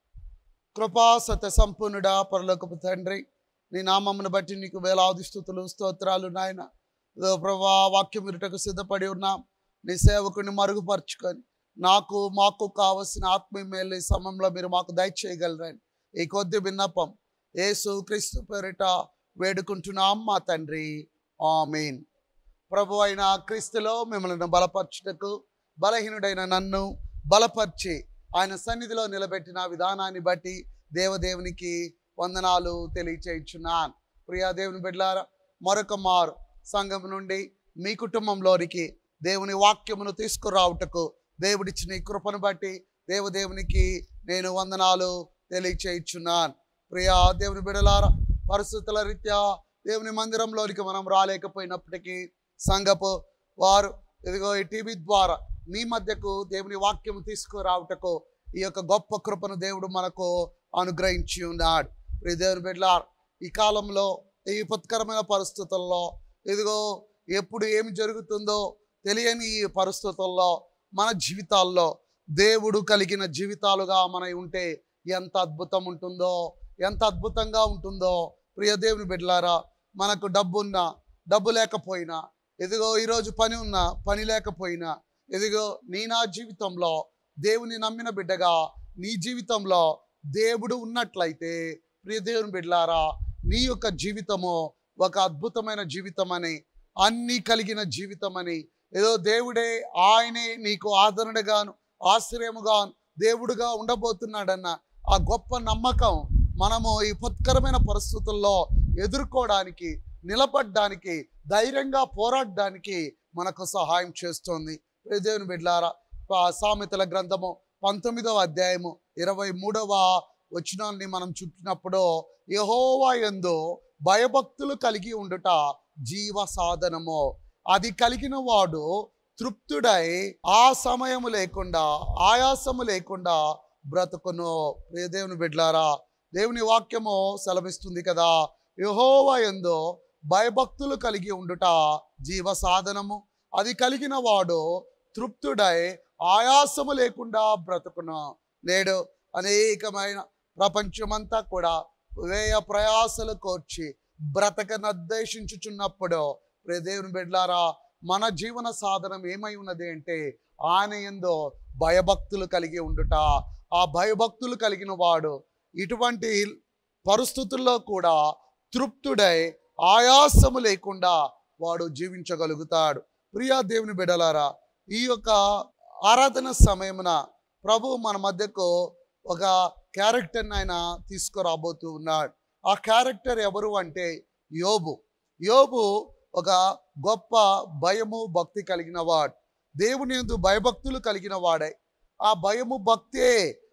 కృపా సత్య సంపూర్ణుడా పరలోకపు తండ్రి నీ నామమును బట్టి నీకు వేలాది స్థుతులు స్తోత్రాలు నాయన ఇదో ప్రభా వాక్యం వినుటకు సిద్ధపడి ఉన్నాం నీ సేవకుని మరుగుపరుచుకొని నాకు మాకు కావలసిన ఆత్మీయ మేలు ఈ సమయంలో మీరు మాకు దయచేయగలరని ఈ కొద్ది విన్నపం యేసు క్రీస్తు పేరిట వేడుకుంటున్నాం మా తండ్రి ఆమీన్ ప్రభు అయిన క్రీస్తులో మిమ్మల్ని బలపరచుటకు బలహీనుడైన నన్ను బలపరిచి ఆయన సన్నిధిలో నిలబెట్టిన విధానాన్ని బట్టి దేవదేవునికి వందనాలు తెలియచేయుచున్నాను ప్రియా దేవుని బిడ్డలారా మరొక మారు సంఘం నుండి మీ కుటుంబంలోనికి దేవుని వాక్యమును తీసుకురావుటకు దేవుడిచ్చిన ఈ కృపను బట్టి దేవదేవునికి నేను వందనాలు తెలియచేయుచున్నాను ప్రియా దేవుని బిడలారా పరిస్థితుల రీత్యా దేవుని మందిరంలోనికి మనం రాలేకపోయినప్పటికీ సంఘపు వారు ఇదిగో ఈ టీవీ ద్వారా మీ మధ్యకు దేవుని వాక్యం తీసుకురావుటకు ఈ యొక్క గొప్ప కృపను దేవుడు మనకు అనుగ్రహించి ఉన్నాడు ప్రియ దేవుని బిడ్డలారా ఈ కాలంలో ఈ విపత్కరమైన పరిస్థితుల్లో ఇదిగో ఎప్పుడు ఏమి జరుగుతుందో తెలియని ఈ పరిస్థితుల్లో మన జీవితాల్లో దేవుడు కలిగిన జీవితాలుగా మన ఉంటే ఎంత అద్భుతం ఉంటుందో ఎంత అద్భుతంగా ఉంటుందో ప్రియ దేవుని బిడ్డలారా మనకు డబ్బు ఉన్నా డబ్బు లేకపోయినా ఇదిగో ఈరోజు పని ఉన్నా పని లేకపోయినా ఇదిగో నీ నా జీవితంలో దేవుని నమ్మిన బిడ్డగా నీ జీవితంలో దేవుడు ఉన్నట్లయితే ప్రియ దేవుని బిడ్డలారా నీ యొక్క జీవితము ఒక అద్భుతమైన జీవితం అని అన్నీ కలిగిన జీవితం అని ఏదో దేవుడే ఆయనే నీకు ఆదరణగాను ఆశ్రయముగాను దేవుడుగా ఉండబోతున్నాడన్న ఆ గొప్ప నమ్మకం మనము ఈ విపత్కరమైన పరిస్థితుల్లో ఎదుర్కోవడానికి నిలబడడానికి ధైర్యంగా పోరాడడానికి మనకు సహాయం చేస్తుంది ప్రియ దేవుని బిడ్లారా సామెతల గ్రంథము పంతొమ్మిదవ అధ్యాయము ఇరవై మూడవ వచనాన్ని మనం చుట్టినప్పుడు యహోవా ఎందు భయభక్తులు కలిగి ఉండుట జీవ సాధనము అది కలిగిన వాడు తృప్తుడై ఆ సమయము లేకుండా ఆయాసము లేకుండా బ్రతుకును ప్రియ దేవుని బిడ్లారా దేవుని వాక్యము సెలవిస్తుంది కదా యహోవా ఎందు భయభక్తులు కలిగి ఉండుట జీవ సాధనము అది కలిగిన వాడు తృప్తుడై ఆయాసము లేకుండా బ్రతుకును నేడు అనేకమైన ప్రపంచమంతా కూడా వ్యయ ప్రయాసలు కోర్చి బ్రతక నిర్దేశించుచున్నప్పుడు ప్రియ దేవుని బిడ్లారా మన జీవన సాధనం ఏమై ఉన్నది అంటే ఆయన ఎందో భయభక్తులు కలిగి ఉండుట ఆ భయభక్తులు కలిగిన వాడు ఇటువంటి పరిస్థితుల్లో కూడా తృప్తుడై ఆయాసము లేకుండా వాడు జీవించగలుగుతాడు ప్రియా దేవుని బిడలారా ఈ యొక్క ఆరాధన సమయమున ప్రభు మన మధ్యకు ఒక క్యారెక్టర్ని ఆయన తీసుకురాబోతూ ఉన్నాడు ఆ క్యారెక్టర్ ఎవరు అంటే యోబు యోబు ఒక గొప్ప భయము భక్తి కలిగిన వాడు దేవుని యందు భయభక్తులు కలిగిన వాడే ఆ భయము భక్తే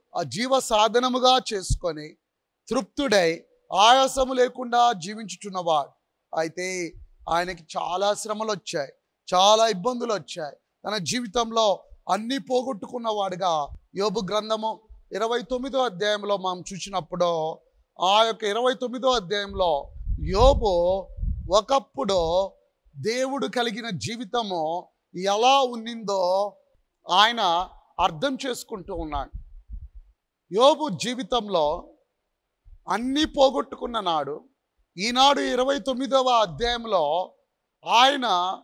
ఆ జీవ సాధనముగా చేసుకొని తృప్తుడై ఆయాసము లేకుండా జీవించుచున్నవాడు అయితే ఆయనకి చాలా శ్రమలు వచ్చాయి చాలా ఇబ్బందులు వచ్చాయి తన జీవితంలో అన్నీ పోగొట్టుకున్నవాడుగా యోబు గ్రంథము ఇరవై తొమ్మిదో అధ్యాయంలో మనం చూసినప్పుడు ఆ యొక్క ఇరవై తొమ్మిదో అధ్యాయంలో యోబు ఒకప్పుడు దేవుడు కలిగిన జీవితము ఎలా ఉన్నిందో ఆయన అర్థం చేసుకుంటూ ఉన్నాడు యోబు జీవితంలో అన్నీ పోగొట్టుకున్న నాడు ఈనాడు ఇరవై తొమ్మిదవ అధ్యాయంలో ఆయన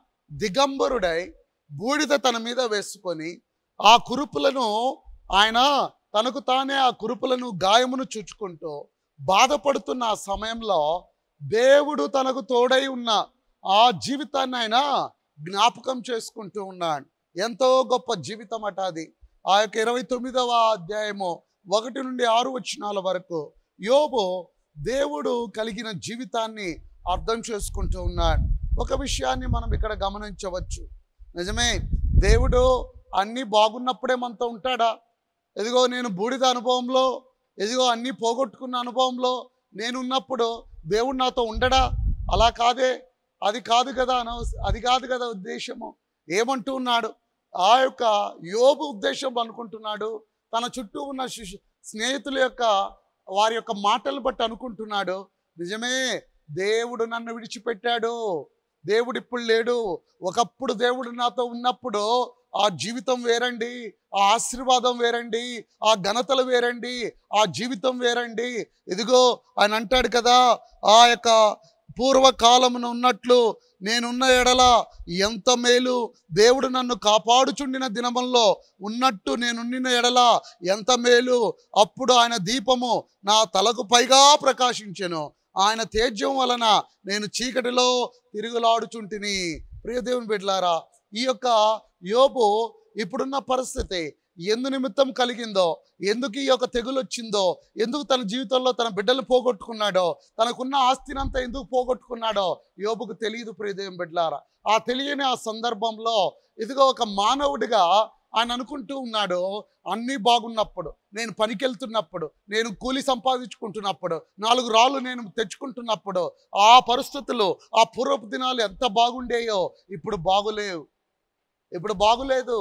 దిగంబరుడై బూడిద తన మీద వేసుకొని ఆ కురుపులను ఆయన తనకు తానే ఆ కురుపులను గాయమును చూచుకుంటూ బాధపడుతున్న ఆ సమయంలో దేవుడు తనకు తోడై ఉన్న ఆ జీవితాన్ని ఆయన జ్ఞాపకం చేసుకుంటూ ఉన్నాడు ఎంతో గొప్ప జీవితం అట అది ఆ యొక్క ఇరవై తొమ్మిదవ అధ్యాయము ఒకటి నుండి ఆరు వచనాల వరకు యోబు దేవుడు కలిగిన జీవితాన్ని అర్థం చేసుకుంటూ ఉన్నాడు ఒక విషయాన్ని మనం ఇక్కడ గమనించవచ్చు నిజమే దేవుడు అన్నీ బాగున్నప్పుడే మనతో ఉంటాడా ఎదిగో నేను బూడిద అనుభవంలో ఎదిగో అన్నీ పోగొట్టుకున్న అనుభవంలో నేనున్నప్పుడు దేవుడు నాతో ఉండడా అలా కాదే అది కాదు కదా అనవస అది కాదు కదా ఉద్దేశము ఏమంటూ ఉన్నాడు ఆ యొక్క యోబు ఉద్దేశం అనుకుంటున్నాడు తన చుట్టూ ఉన్న శిష్యు స్నేహితుల యొక్క వారి యొక్క మాటలు బట్టి అనుకుంటున్నాడు నిజమే దేవుడు నన్ను విడిచిపెట్టాడు దేవుడు ఇప్పుడు లేడు ఒకప్పుడు దేవుడు నాతో ఉన్నప్పుడు ఆ జీవితం వేరండి ఆ ఆశీర్వాదం వేరండి ఆ ఘనతలు వేరండి ఆ జీవితం వేరండి ఇదిగో ఆయన అంటాడు కదా ఆ యొక్క పూర్వకాలమున ఉన్నట్లు నేనున్న ఎడల ఎంత మేలు దేవుడు నన్ను కాపాడుచుండిన దినముల్లో ఉన్నట్టు నేనుండిన ఎడల ఎంత మేలు అప్పుడు ఆయన దీపము నా తలకు పైగా ప్రకాశించెను ఆయన తేజం వలన నేను చీకటిలో తిరుగులాడుచుంటిని ప్రియదేవుని బిడ్లారా ఈ యొక్క యోబు ఇప్పుడున్న పరిస్థితి ఎందు నిమిత్తం కలిగిందో ఎందుకు ఈ యొక్క తెగులు వచ్చిందో ఎందుకు తన జీవితంలో తన బిడ్డలు పోగొట్టుకున్నాడో తనకున్న ఆస్తినంతా ఎందుకు పోగొట్టుకున్నాడో యోబుకు తెలియదు ప్రియదేవం బిడ్లారా ఆ తెలియని ఆ సందర్భంలో ఇదిగో ఒక మానవుడిగా ఆయన అనుకుంటూ ఉన్నాడు అన్నీ బాగున్నప్పుడు నేను పనికెళ్తున్నప్పుడు నేను కూలి సంపాదించుకుంటున్నప్పుడు నాలుగు రాళ్ళు నేను తెచ్చుకుంటున్నప్పుడు ఆ పరిస్థితులు ఆ పూర్వపు దినాలు ఎంత బాగుండేయో ఇప్పుడు బాగులేవు ఇప్పుడు బాగులేదు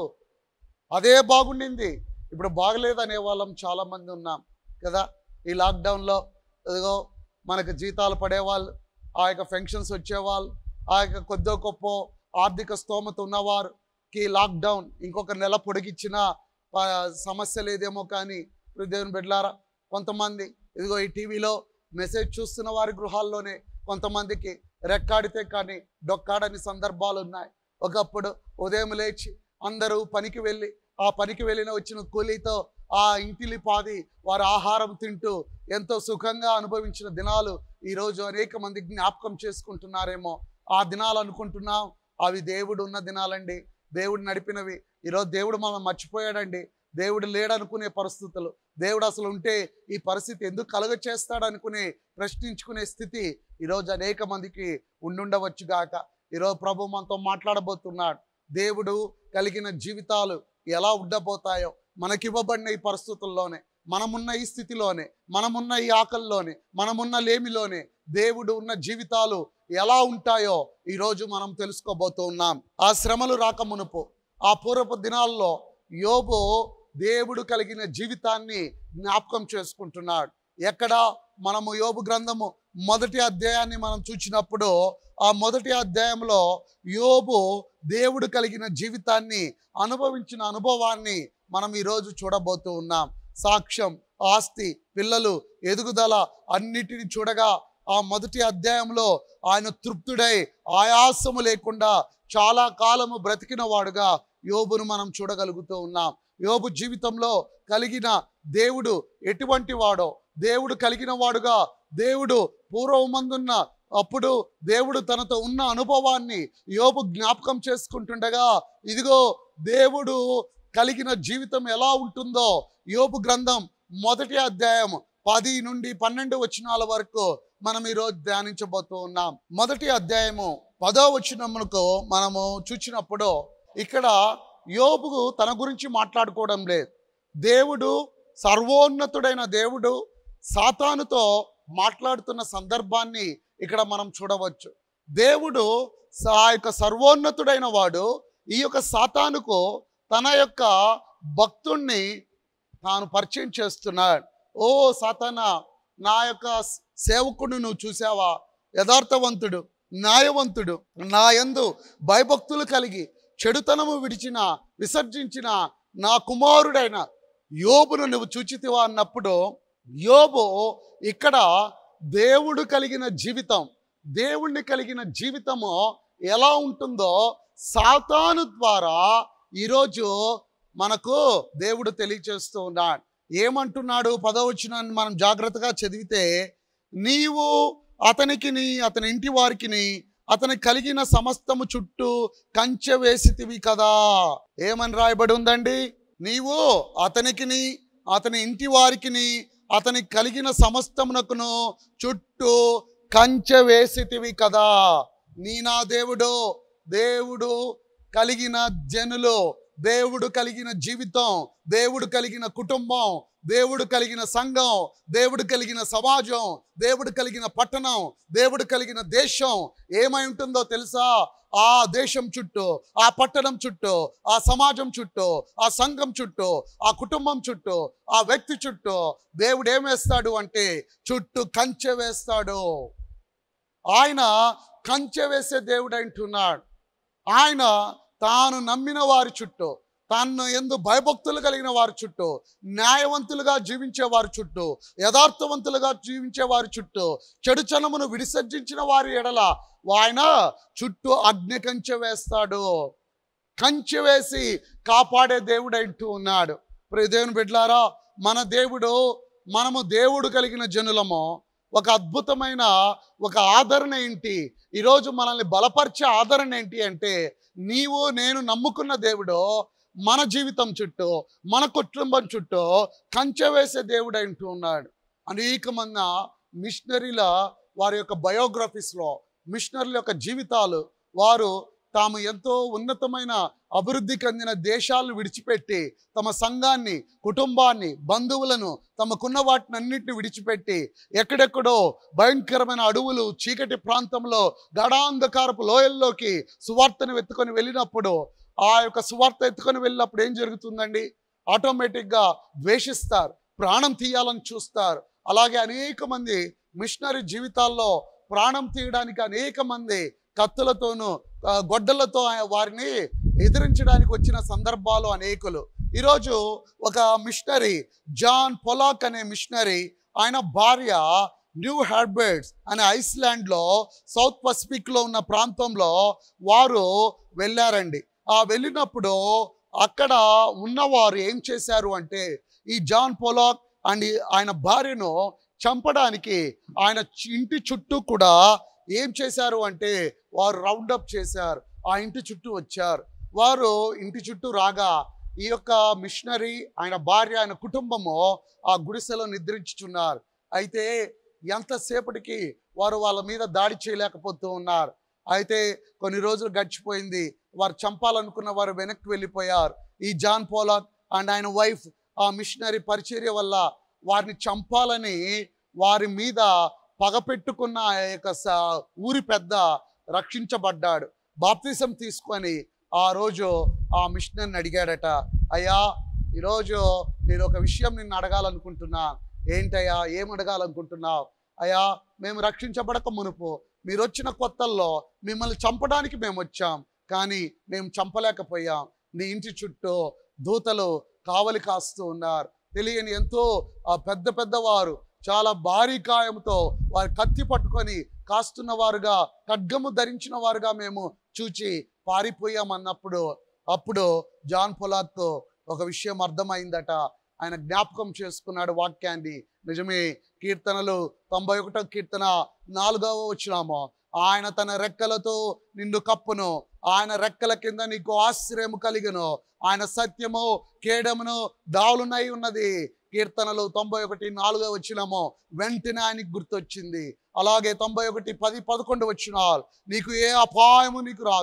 అదే బాగుండింది ఇప్పుడు బాగలేదు అనే వాళ్ళం చాలామంది ఉన్నాం కదా ఈ లాక్డౌన్లో ఇదిగో మనకు జీతాలు పడేవాళ్ళు ఆ యొక్క ఫంక్షన్స్ వచ్చేవాళ్ళు ఆ యొక్క కొద్దో గొప్ప ఆర్థిక స్తోమత ఉన్నవారుకి లాక్డౌన్ ఇంకొక నెల పొడిగిచ్చిన ప- సమస్య లేదేమో కానీ దేవుని బిడ్డలారా కొంతమంది ఇదిగో ఈ టీవీలో మెసేజ్ చూస్తున్న వారి గృహాల్లోనే కొంతమందికి రెక్కాడితే కానీ డొక్కాడని సందర్భాలు ఉన్నాయి ఒకప్పుడు ఉదయం లేచి అందరూ పనికి వెళ్ళి ఆ పనికి వెళ్ళిన వచ్చిన కూలీతో ఆ ఇంటిలి పాది వారి ఆహారం తింటూ ఎంతో సుఖంగా అనుభవించిన దినాలు ఈరోజు అనేక మంది జ్ఞాపకం చేసుకుంటున్నారేమో ఆ దినాలు అనుకుంటున్నాం అవి దేవుడు ఉన్న దినాలండి దేవుడు నడిపినవి ఈరోజు దేవుడు మనం మర్చిపోయాడండి దేవుడు లేడనుకునే పరిస్థితులు దేవుడు అసలు ఉంటే ఈ పరిస్థితి ఎందుకు కలుగ చేస్తాడు అనుకునే ప్రశ్నించుకునే స్థితి ఈరోజు అనేక మందికి ఉండుండవచ్చు గాక ఈరోజు ప్రభు మనతో మాట్లాడబోతున్నాడు దేవుడు కలిగిన జీవితాలు ఎలా ఉండబోతాయో మనకివ్వబడిన ఈ పరిస్థితుల్లోనే మనమున్న ఈ స్థితిలోనే మనమున్న ఈ ఆకల్లోనే మనమున్న లేమిలోనే దేవుడు ఉన్న జీవితాలు ఎలా ఉంటాయో ఈరోజు మనం తెలుసుకోబోతూ ఉన్నాం ఆ శ్రమలు రాక మునుపు ఆ పూర్వపు దినాల్లో యోబు దేవుడు కలిగిన జీవితాన్ని జ్ఞాపకం చేసుకుంటున్నాడు ఎక్కడ మనము యోబు గ్రంథము మొదటి అధ్యాయాన్ని మనం చూసినప్పుడు ఆ మొదటి అధ్యాయంలో యోబు దేవుడు కలిగిన జీవితాన్ని అనుభవించిన అనుభవాన్ని మనం ఈరోజు చూడబోతూ ఉన్నాం సాక్ష్యం ఆస్తి పిల్లలు ఎదుగుదల అన్నిటిని చూడగా ఆ మొదటి అధ్యాయంలో ఆయన తృప్తుడై ఆయాసము లేకుండా చాలా కాలము బ్రతికిన వాడుగా యోబును మనం చూడగలుగుతూ ఉన్నాం యోబు జీవితంలో కలిగిన దేవుడు ఎటువంటి వాడో దేవుడు కలిగిన వాడుగా దేవుడు పూర్వమందున్న అప్పుడు దేవుడు తనతో ఉన్న అనుభవాన్ని యోబు జ్ఞాపకం చేసుకుంటుండగా ఇదిగో దేవుడు కలిగిన జీవితం ఎలా ఉంటుందో యోబు గ్రంథం మొదటి అధ్యాయం పది నుండి పన్నెండు వచనాల వరకు మనం ఈరోజు ధ్యానించబోతూ ఉన్నాం మొదటి అధ్యాయము పదో వచనమునకు మనము చూచినప్పుడు ఇక్కడ యోబు తన గురించి మాట్లాడుకోవడం లేదు దేవుడు సర్వోన్నతుడైన దేవుడు సాతానుతో మాట్లాడుతున్న సందర్భాన్ని ఇక్కడ మనం చూడవచ్చు దేవుడు స- ఆ యొక్క సర్వోన్నతుడైన వాడు ఈ యొక్క సాతానుకు తన యొక్క భక్తుణ్ణి తాను పరిచయం చేస్తున్నాడు ఓ సాతాన నా యొక్క స్- సేవకుడిని నువ్వు చూసావా యథార్థవంతుడు న్యాయవంతుడు నా యందు భయభక్తులు కలిగి చెడుతనము విడిచిన విసర్జించిన నా కుమారుడైన యోబును నువ్వు చూచితివా అన్నప్పుడు యోబు ఇక్కడ దేవుడు కలిగిన జీవితం దేవుణ్ణి కలిగిన జీవితము ఎలా ఉంటుందో సాతాను ద్వారా ఈరోజు మనకు దేవుడు తెలియచేస్తూ ఉన్నాడు ఏమంటున్నాడు పదవచనాన్ని మనం జాగ్రత్తగా చదివితే నీవు అతనికిని అతని ఇంటి వారికిని అతని కలిగిన సమస్తము చుట్టూ కంచె వేసితివి కదా ఏమని రాయబడి ఉందండి నీవు అతనికిని అతని ఇంటి వారికిని అతని కలిగిన సమస్తమునకును చుట్టూ కంచె వేసితివి కదా నీ నా దేవుడు దేవుడు కలిగిన జనులు దేవుడు కలిగిన జీవితం దేవుడు కలిగిన కుటుంబం దేవుడు కలిగిన సంఘం దేవుడు కలిగిన సమాజం దేవుడు కలిగిన పట్టణం దేవుడు కలిగిన దేశం ఏమై ఉంటుందో తెలుసా ఆ దేశం చుట్టూ ఆ పట్టణం చుట్టూ ఆ సమాజం చుట్టూ ఆ సంఘం చుట్టూ ఆ కుటుంబం చుట్టూ ఆ వ్యక్తి చుట్టూ దేవుడు ఏం వేస్తాడు అంటే చుట్టూ కంచె వేస్తాడు ఆయన కంచె వేసే దేవుడు అంటున్నాడు ఆయన తాను నమ్మిన వారి చుట్టూ తాను ఎందు భయభక్తులు కలిగిన వారి చుట్టూ న్యాయవంతులుగా జీవించే వారి చుట్టూ యథార్థవంతులుగా జీవించే వారి చుట్టూ చెడుచనమును విడిసర్జించిన వారి ఎడల ఆయన చుట్టూ అగ్ని కంచె వేస్తాడు కంచె వేసి కాపాడే దేవుడు అంటూ ఉన్నాడు ప్రియ దేవుని బిడ్లారా మన దేవుడు మనము దేవుడు కలిగిన జనులము ఒక అద్భుతమైన ఒక ఆదరణ ఏంటి ఈరోజు మనల్ని బలపరిచే ఆదరణ ఏంటి అంటే నీవు నేను నమ్ముకున్న దేవుడు మన జీవితం చుట్టూ మన కుటుంబం చుట్టూ కంచె వేసే దేవుడు అంటూ ఉన్నాడు అనేక మంది మిషనరీల వారి యొక్క బయోగ్రఫీస్లో మిషనరీల యొక్క జీవితాలు వారు తాము ఎంతో ఉన్నతమైన అభివృద్ధి చెందిన దేశాలను విడిచిపెట్టి తమ సంఘాన్ని కుటుంబాన్ని బంధువులను తమకున్న వాటిని అన్నింటిని విడిచిపెట్టి ఎక్కడెక్కడో భయంకరమైన అడవులు చీకటి ప్రాంతంలో గడాంధకారపు లోయల్లోకి సువార్తను ఎత్తుకొని వెళ్ళినప్పుడు ఆ యొక్క సువార్త ఎత్తుకొని వెళ్ళినప్పుడు ఏం జరుగుతుందండి ఆటోమేటిక్గా ద్వేషిస్తారు ప్రాణం తీయాలని చూస్తారు అలాగే అనేక మంది మిషనరీ జీవితాల్లో ప్రాణం తీయడానికి అనేక మంది కత్తులతోనూ ఆ, గొడ్డలతో ఆ- వారిని ఎదిరించడానికి వచ్చిన సందర్భాలు అనేకులు ఈరోజు ఒక మిషనరీ జాన్ పొలాక్ అనే మిషనరీ ఆయన భార్య న్యూ హార్బర్డ్స్ అనే ఐస్లాండ్లో సౌత్ పసిఫిక్లో ఉన్న ప్రాంతంలో వారు వెళ్ళారండి ఆ వెళ్ళినప్పుడు అక్కడ ఉన్నవారు ఏం చేశారు అంటే ఈ జాన్ పొలాక్ అండ్ ఈ- ఆయన భార్యను చంపడానికి ఆయన చి- ఇంటి చుట్టూ కూడా ఏం చేశారు అంటే వారు రౌండప్ చేశారు ఆ ఇంటి చుట్టూ వచ్చారు వారు ఇంటి చుట్టూ రాగా ఈ యొక్క మిషనరీ ఆయన భార్య ఆయన కుటుంబము ఆ గుడిసెలో నిద్రించుచున్నారు అయితే ఎంతసేపటికి వారు వాళ్ళ మీద దాడి చేయలేకపోతూ ఉన్నారు అయితే కొన్ని రోజులు గడిచిపోయింది వారు చంపాలనుకున్న వారు వెనక్కి వెళ్ళిపోయారు ఈ జాన్ పోలాక్ అండ్ ఆయన వైఫ్ ఆ మిషనరీ పరిచర్య వల్ల వారిని చంపాలని వారి మీద పగపెట్టుకున్న ఆ యొక్క స- ఊరి పెద్ద రక్షించబడ్డాడు బాప్తిసం తీసుకొని ఆ రోజు ఆ మిషనర్ని అడిగాడట అయ్యా ఈరోజు నేను ఒక విషయం నిన్ను అడగాలనుకుంటున్నా ఏంటయ్యా ఏం అడగాలనుకుంటున్నావు అయ్యా మేము రక్షించబడక మునుపు మీరు వచ్చిన కొత్తల్లో మిమ్మల్ని చంపడానికి మేము వచ్చాం కానీ మేము చంపలేకపోయాం నీ ఇంటి చుట్టూ దూతలు కావలి కాస్తూ ఉన్నారు తెలియని ఎంతో ఆ పెద్ద పెద్దవారు చాలా భారీ కాయంతో వారి కత్తి పట్టుకొని కాస్తున్న వారుగా ఖడ్గము ధరించిన వారుగా మేము చూచి పారిపోయామన్నప్పుడు అప్పుడు జాన్ పొలాత్తో ఒక విషయం అర్థమైందట ఆయన జ్ఞాపకం చేసుకున్నాడు వాక్యాన్ని నిజమే కీర్తనలు తొంభై ఒకటో కీర్తన నాలుగవ వచ్చినాము ఆయన తన రెక్కలతో నిన్ను కప్పును ఆయన రెక్కల కింద నీకు ఆశ్రయము కలిగను ఆయన సత్యము కేడమును దావులునై ఉన్నది కీర్తనలు తొంభై ఒకటి నాలుగో వచ్చినాము వెంటనే ఆయనకి గుర్తొచ్చింది అలాగే తొంభై ఒకటి పది పదకొండు వచ్చినాలు నీకు ఏ అపాయము నీకు రాదు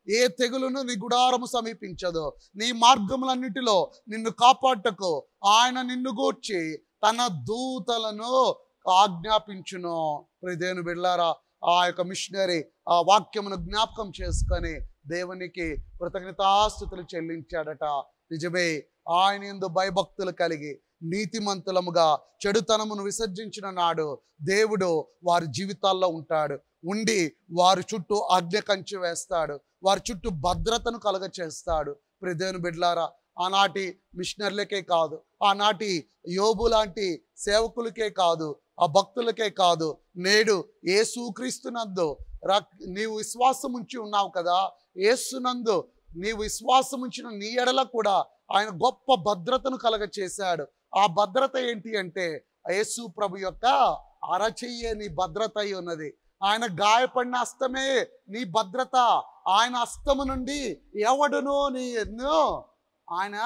ఏ తెగులును నీ గుడారము సమీపించదు నీ మార్గములన్నిటిలో నిన్ను కాపాడటకు ఆయన నిన్ను గూర్చి తన దూతలను ఆజ్ఞాపించును ప్రిదేను బిళ్ళారా ఆ యొక్క మిషనరీ ఆ వాక్యమును జ్ఞాపకం చేసుకొని దేవునికి కృతజ్ఞతాస్థుతులు చెల్లించాడట నిజమే ఆయన ఎందు భయభక్తులు కలిగి నీతిమంతులముగా చెడుతనమును విసర్జించిన నాడు దేవుడు వారి జీవితాల్లో ఉంటాడు ఉండి వారి చుట్టూ ఆజ్ఞ కంచి వేస్తాడు వారి చుట్టూ భద్రతను కలగ చేస్తాడు ప్రిదేను బిడ్లారా ఆనాటి మిషనర్లకే కాదు ఆనాటి యోబు లాంటి సేవకులకే కాదు ఆ భక్తులకే కాదు నేడు ఏసుక్రీస్తునందు రక్ నీవు విశ్వాసం ఉంచి ఉన్నావు కదా ఏసునందు నీవు విశ్వాసం ఉంచిన నీ ఎడల కూడా ఆయన గొప్ప భద్రతను కలగ చేశాడు ఆ భద్రత ఏంటి అంటే యేసు ప్రభు యొక్క అరచెయ్యే నీ భద్రత అయి ఉన్నది ఆయన గాయపడిన హస్తమే నీ భద్రత ఆయన హస్తము నుండి ఎవడును నీ ఎన్నో ఆయన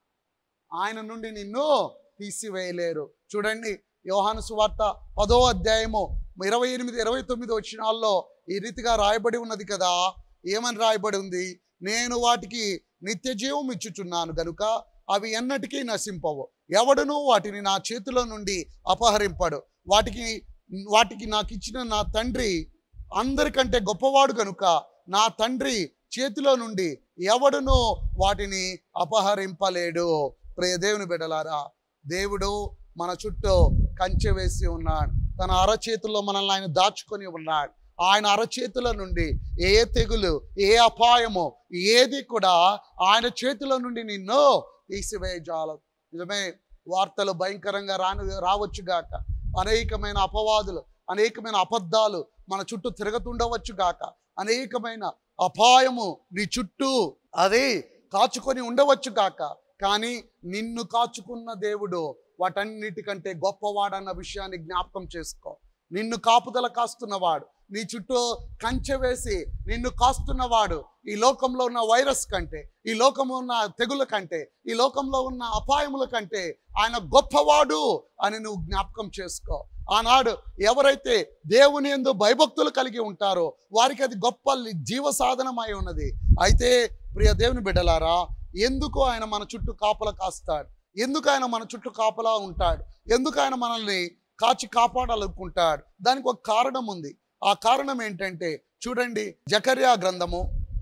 ఆయన నుండి నిన్ను తీసివేయలేరు చూడండి యోహాను సువార్త పదో అధ్యాయము ఇరవై ఎనిమిది ఇరవై తొమ్మిది వచ్చినాల్లో ఈ రీతిగా రాయబడి ఉన్నది కదా ఏమని రాయబడి ఉంది నేను వాటికి నిత్య జీవం ఇచ్చుచున్నాను గనుక అవి ఎన్నటికీ నశింపవు ఎవడును వాటిని నా చేతిలో నుండి అపహరింపడు వాటికి వాటికి నాకు ఇచ్చిన నా తండ్రి అందరికంటే గొప్పవాడు కనుక నా తండ్రి చేతిలో నుండి ఎవడును వాటిని అపహరింపలేడు ప్రియ దేవుని బిడలారా దేవుడు మన చుట్టూ కంచె వేసి ఉన్నాడు తన అరచేతుల్లో మనల్ని ఆయన దాచుకొని ఉన్నాడు ఆయన అరచేతుల నుండి ఏ తెగులు ఏ అపాయము ఏది కూడా ఆయన చేతుల నుండి నిన్ను తీసివేయజాలదు నిజమే వార్తలు భయంకరంగా రాను రావచ్చు గాక అనేకమైన అపవాదులు అనేకమైన అబద్ధాలు మన చుట్టూ తిరుగుతుండవచ్చు గాక అనేకమైన అపాయము నీ చుట్టూ అది కాచుకొని ఉండవచ్చు గాక కానీ నిన్ను కాచుకున్న దేవుడు వాటన్నిటికంటే గొప్పవాడన్న విషయాన్ని జ్ఞాపకం చేసుకో నిన్ను కాపుదల కాస్తున్నవాడు నీ చుట్టూ కంచె వేసి నిన్ను కాస్తున్నవాడు ఈ లోకంలో ఉన్న వైరస్ కంటే ఈ లోకంలో ఉన్న తెగుల కంటే ఈ లోకంలో ఉన్న అపాయముల కంటే ఆయన గొప్పవాడు అని నువ్వు జ్ఞాపకం చేసుకో ఆనాడు ఎవరైతే దేవుని ఎందు భయభక్తులు కలిగి ఉంటారో వారికి అది గొప్ప లి- జీవ సాధనమై ఉన్నది అయితే ప్రియ దేవుని బిడ్డలారా ఎందుకు ఆయన మన చుట్టూ కాపలా కాస్తాడు ఎందుకు ఆయన మన చుట్టూ కాపలా ఉంటాడు ఎందుకు ఆయన మనల్ని కాచి కాపాడాలనుకుంటాడు దానికి ఒక కారణం ఉంది ఆ కారణం ఏంటంటే చూడండి జకర్యా గ్రంథము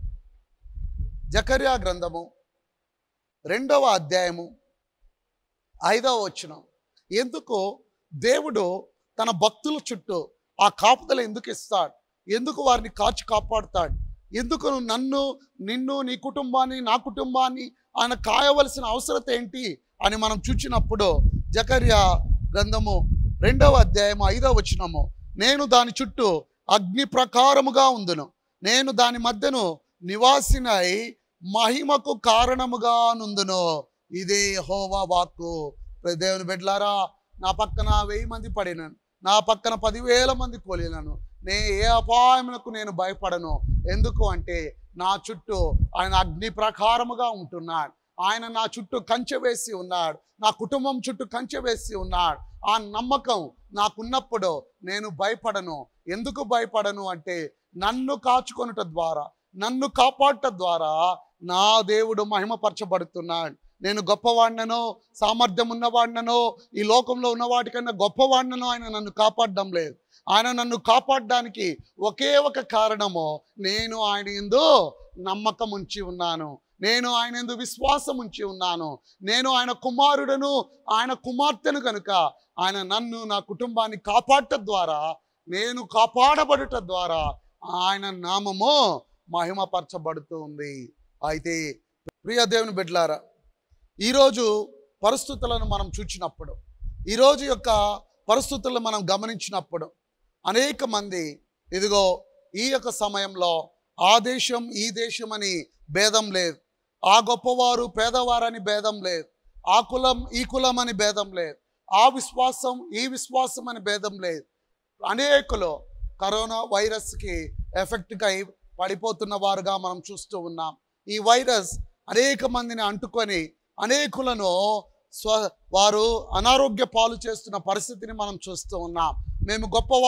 జకర్యా గ్రంథము రెండవ అధ్యాయము ఐదవ వచనం ఎందుకు దేవుడు తన భక్తుల చుట్టూ ఆ కాపుదల ఎందుకు ఇస్తాడు ఎందుకు వారిని కాచి కాపాడుతాడు ఎందుకు నన్ను నిన్ను నీ కుటుంబాన్ని నా కుటుంబాన్ని ఆయన కాయవలసిన అవసరత ఏంటి అని మనం చూచినప్పుడు జకర్యా గ్రంథము రెండవ అధ్యాయము ఐదవ వచనము నేను దాని చుట్టూ అగ్ని ప్రకారముగా ఉందును నేను దాని మధ్యను నివాసినై మహిమకు కారణముగా నుందును ఇదే హోవా వాక్కు ప్రియ దేవుని బిడ్డలారా నా పక్కన వెయ్యి మంది పడినాను నా పక్కన పదివేల మంది కోలినాను నే ఏ అపాయములకు నేను భయపడను ఎందుకు అంటే నా చుట్టూ ఆయన అగ్ని ప్రకారముగా ఉంటున్నాడు ఆయన నా చుట్టూ కంచె వేసి ఉన్నాడు నా కుటుంబం చుట్టూ కంచె వేసి ఉన్నాడు ఆ నమ్మకం నాకున్నప్పుడు నేను భయపడను ఎందుకు భయపడను అంటే నన్ను కాచుకొనుట ద్వారా నన్ను కాపాడట ద్వారా నా దేవుడు మహిమపరచబడుతున్నాడు నేను గొప్పవాడినను సామర్థ్యం ఉన్నవాడినను ఈ లోకంలో ఉన్న వాటికన్నా గొప్పవాడినను ఆయన నన్ను కాపాడడం లేదు ఆయన నన్ను కాపాడడానికి ఒకే ఒక కారణము నేను ఆయన ఎందు నమ్మకం ఉంచి ఉన్నాను నేను ఆయన ఎందు విశ్వాసం ఉంచి ఉన్నాను నేను ఆయన కుమారుడను ఆయన కుమార్తెను కనుక ఆయన నన్ను నా కుటుంబాన్ని కాపాడటం ద్వారా నేను కాపాడబడుట ద్వారా ఆయన నామము మహిమపరచబడుతూ ఉంది అయితే ప్రియ దేవుని బిడ్లారా ఈరోజు పరిస్థితులను మనం చూచినప్పుడు ఈరోజు యొక్క పరిస్థితులను మనం గమనించినప్పుడు అనేక మంది ఇదిగో ఈ యొక్క సమయంలో ఆ దేశం ఈ దేశం అని భేదం లేదు ఆ గొప్పవారు పేదవారని భేదం లేదు ఆ కులం ఈ కులం అని భేదం లేదు ఆ విశ్వాసం ఈ విశ్వాసం అని భేదం లేదు అనేకులు కరోనా వైరస్కి ఎఫెక్ట్గా అయి పడిపోతున్న వారుగా మనం చూస్తూ ఉన్నాం ఈ వైరస్ అనేక మందిని అంటుకొని అనేకులను స్వ వారు అనారోగ్య పాలు చేస్తున్న పరిస్థితిని మనం చూస్తూ ఉన్నాం మేము గొప్పవారం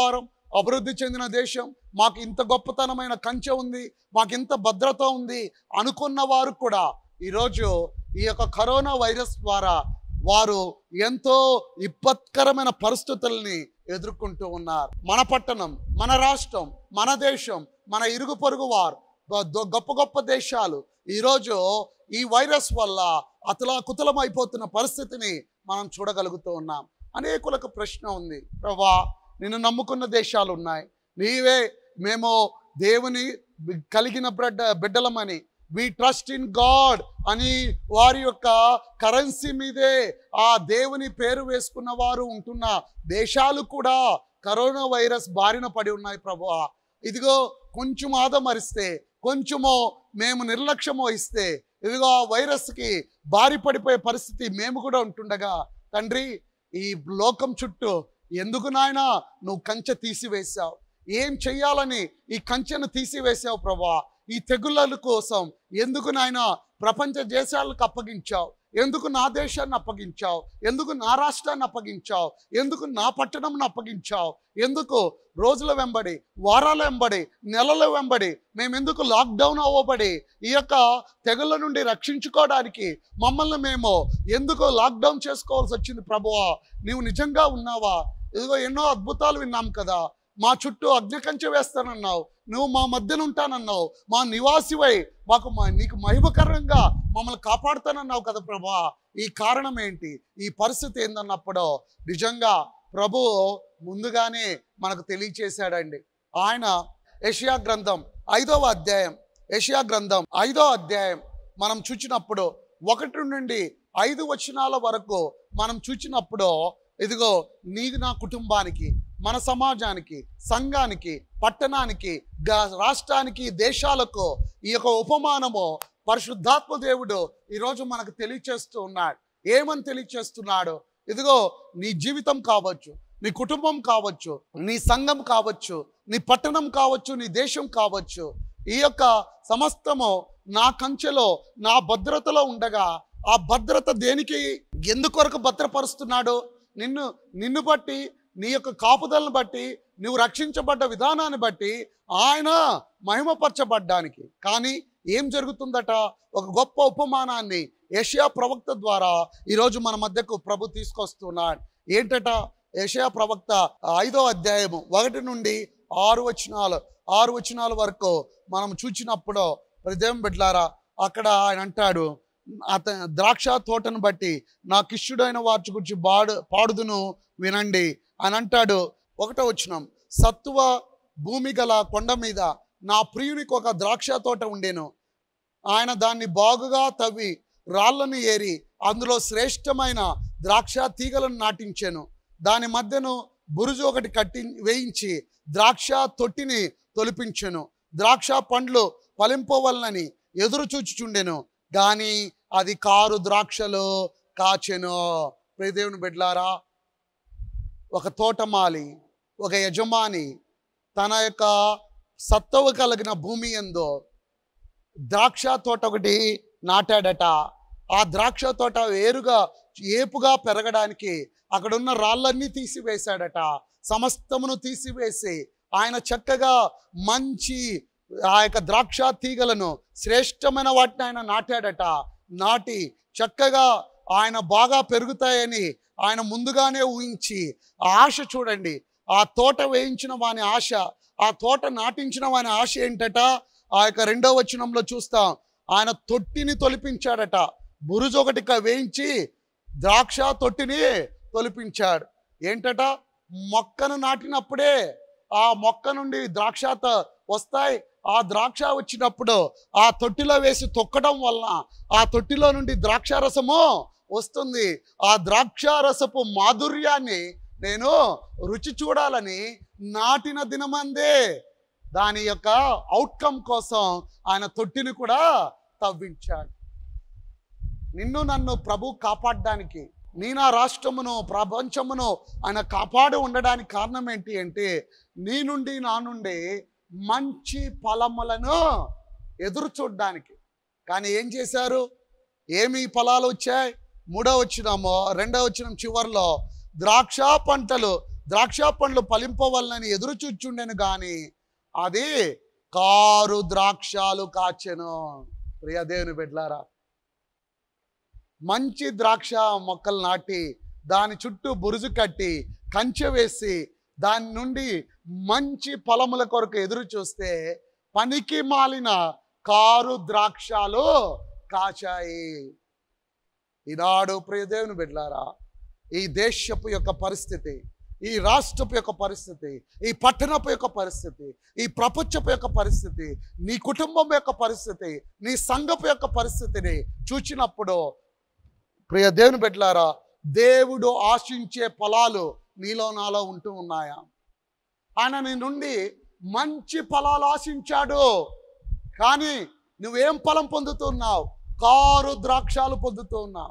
అభివృద్ధి చెందిన దేశం మాకు ఇంత గొప్పతనమైన కంచె ఉంది మాకు ఇంత భద్రత ఉంది అనుకున్న వారు కూడా ఈరోజు ఈ యొక్క కరోనా వైరస్ ద్వారా వారు ఎంతో ఇబ్బందికరమైన పరిస్థితుల్ని ఎదుర్కొంటూ ఉన్నారు మన పట్టణం మన రాష్ట్రం మన దేశం మన ఇరుగు పొరుగు వారు గొ- గొ- గొప్ప గొప్ప దేశాలు ఈరోజు ఈ వైరస్ వల్ల అతలాకుతలం అయిపోతున్న పరిస్థితిని మనం చూడగలుగుతూ ఉన్నాం అనేకులకు ప్రశ్న ఉంది ప్రభా నిన్ను నమ్ముకున్న దేశాలు ఉన్నాయి నీవే మేము దేవుని బి- కలిగిన బిడ్డ బిడ్డలమని వి ట్రస్ట్ ఇన్ గాడ్ అని వారి యొక్క కరెన్సీ మీదే ఆ దేవుని పేరు వేసుకున్న వారు ఉంటున్న దేశాలు కూడా కరోనా వైరస్ బారిన పడి ఉన్నాయి ప్రభువా ఇదిగో కొంచెం ఆదమరిస్తే కొంచెము మేము నిర్లక్ష్యం వహిస్తే ఇదిగో ఆ వైరస్కి బారి పడిపోయే పరిస్థితి మేము కూడా ఉంటుండగా తండ్రి ఈ లోకం చుట్టూ ఎందుకు నాయనా నువ్వు కంచె తీసివేశావు ఏం చెయ్యాలని ఈ కంచెను తీసివేశావు ప్రభా ఈ తెగుళ్ళ కోసం ఎందుకు నాయన ప్రపంచ దేశాలకు అప్పగించావు ఎందుకు నా దేశాన్ని అప్పగించావు ఎందుకు నా రాష్ట్రాన్ని అప్పగించావు ఎందుకు నా పట్టణంను అప్పగించావు ఎందుకు రోజుల వెంబడి వారాల వెంబడి నెలల వెంబడి మేము ఎందుకు లాక్డౌన్ అవ్వబడి ఈ యొక్క తెగుళ్ళ నుండి రక్షించుకోవడానికి మమ్మల్ని మేము ఎందుకు లాక్డౌన్ చేసుకోవాల్సి వచ్చింది ప్రభువా నీవు నిజంగా ఉన్నావా ఇదిగో ఎన్నో అద్భుతాలు విన్నాం కదా మా చుట్టూ అగ్నికంచె వేస్తానన్నావు నువ్వు మా మధ్యన ఉంటానన్నావు మా నివాసివై మాకు మా- నీకు మహిమకరంగా మమ్మల్ని కాపాడుతానన్నావు కదా ప్రభా ఈ కారణం ఏంటి ఈ పరిస్థితి ఏందన్నప్పుడు నిజంగా ప్రభు ముందుగానే మనకు తెలియచేశాడండి ఆయన యషియా గ్రంథం ఐదవ అధ్యాయం యషియా గ్రంథం ఐదో అధ్యాయం మనం చూచినప్పుడు ఒకటి నుండి ఐదు వచనాల వరకు మనం చూచినప్పుడు ఇదిగో నీది నా కుటుంబానికి మన సమాజానికి సంఘానికి పట్టణానికి గా- రాష్ట్రానికి దేశాలకు ఈ యొక్క ఉపమానము పరిశుద్ధాత్మ దేవుడు ఈరోజు మనకు తెలియచేస్తూ ఉన్నాడు ఏమని తెలియచేస్తున్నాడు ఇదిగో నీ జీవితం కావచ్చు నీ కుటుంబం కావచ్చు నీ సంఘం కావచ్చు నీ పట్టణం కావచ్చు నీ దేశం కావచ్చు ఈ యొక్క సమస్తము నా కంచెలో నా భద్రతలో ఉండగా ఆ భద్రత దేనికి ఎందుకొరకు భద్రపరుస్తున్నాడు నిన్ను నిన్ను బట్టి నీ యొక్క కాపుదలను బట్టి నువ్వు రక్షించబడ్డ విధానాన్ని బట్టి ఆయన మహిమపరచబడ్డానికి కానీ ఏం జరుగుతుందట ఒక గొప్ప ఉపమానాన్ని ఏషియా ప్రవక్త ద్వారా ఈరోజు మన మధ్యకు ప్రభు తీసుకొస్తున్నాడు ఏంటట ఏషియా ప్రవక్త ఐదో అధ్యాయము ఒకటి నుండి ఆరు వచనాలు ఆరు వచనాల వరకు మనం చూచినప్పుడు ప్రదేవం బిడ్లారా అక్కడ ఆయన అంటాడు అతని ద్రాక్ష తోటను బట్టి నాకు ఇష్టుడైన వాటి గురించి బాడు పాడుదును వినండి అని అంటాడు ఒకటో వచ్చినాం సత్తువ భూమి గల కొండ మీద నా ప్రియునికి ఒక ద్రాక్ష తోట ఉండేను ఆయన దాన్ని బాగుగా తవ్వి రాళ్ళను ఏరి అందులో శ్రేష్టమైన ద్రాక్ష తీగలను నాటించాను దాని మధ్యను బురుజు ఒకటి కట్టి వేయించి ద్రాక్ష తొట్టిని తొలిపించెను ద్రాక్ష పండ్లు ఫలింపవలనని ఎదురు చూచుచుండెను కానీ అది కారు ద్రాక్షలు కాచెను ప్రియదేవుని బిడ్లారా ఒక తోటమాలి ఒక యజమాని తన యొక్క సత్తువ కలిగిన భూమి ఎందో ద్రాక్ష తోట ఒకటి నాటాడట ఆ ద్రాక్ష తోట వేరుగా ఏపుగా పెరగడానికి అక్కడున్న రాళ్ళన్నీ తీసివేశాడట సమస్తమును తీసివేసి ఆయన చక్కగా మంచి ఆ యొక్క ద్రాక్ష తీగలను శ్రేష్టమైన వాటిని ఆయన నాటాడట నాటి చక్కగా ఆయన బాగా పెరుగుతాయని ఆయన ముందుగానే ఊహించి ఆ ఆశ చూడండి ఆ తోట వేయించిన వాని ఆశ ఆ తోట నాటించిన వాని ఆశ ఏంటట ఆ యొక్క రెండో వచనంలో చూస్తాం ఆయన తొట్టిని తొలిపించాడట బురుజు ఒకటి క- వేయించి ద్రాక్ష తొట్టిని తొలిపించాడు ఏంటట మొక్కను నాటినప్పుడే ఆ మొక్క నుండి ద్రాక్ష త- వస్తాయి ఆ ద్రాక్ష వచ్చినప్పుడు ఆ తొట్టిలో వేసి తొక్కడం వలన ఆ తొట్టిలో నుండి ద్రాక్ష రసము వస్తుంది ఆ ద్రాక్ష రసపు మాధుర్యాన్ని నేను రుచి చూడాలని నాటిన దినమందే దాని యొక్క అవుట్కమ్ కోసం ఆయన తొట్టిని కూడా తవ్వించాడు నిన్ను నన్ను ప్రభు కాపాడడానికి నీ నా రాష్ట్రమును ప్రపంచమును ఆయన కాపాడి ఉండడానికి కారణం ఏంటి అంటే నీ నుండి నా నుండి మంచి ఫలములను ఎదురు చూడడానికి కానీ ఏం చేశారు ఏమి ఫలాలు వచ్చాయి మూడో వచ్చినామో రెండో వచ్చిన చివరిలో ద్రాక్ష పంటలు ద్రాక్ష పండ్లు ఫలింపవలనని ఎదురు చూచుండెను గాని అది కారు ద్రాక్షాలు కాచెను ప్రియ దేవుని బిడ్లారా మంచి ద్రాక్ష మొక్కలు నాటి దాని చుట్టూ బురుజు కట్టి కంచె వేసి దాని నుండి మంచి ఫలముల కొరకు ఎదురు చూస్తే పనికి మాలిన కారు ద్రాక్షాలు కాచాయి ఈనాడు ప్రియదేవుని బిడ్లారా ఈ దేశపు యొక్క పరిస్థితి ఈ రాష్ట్రపు యొక్క పరిస్థితి ఈ పట్టణపు యొక్క పరిస్థితి ఈ ప్రపంచపు యొక్క పరిస్థితి నీ కుటుంబం యొక్క పరిస్థితి నీ సంఘపు యొక్క పరిస్థితిని చూచినప్పుడు ప్రియ దేవుని బిడ్డలారా దేవుడు ఆశించే ఫలాలు నీలో నాలో ఉంటూ ఉన్నాయా ఆయన నీ నుండి మంచి ఫలాలు ఆశించాడు కానీ నువ్వేం ఫలం పొందుతున్నావు కారు ద్రాక్షాలు పొందుతూ ఉన్నావు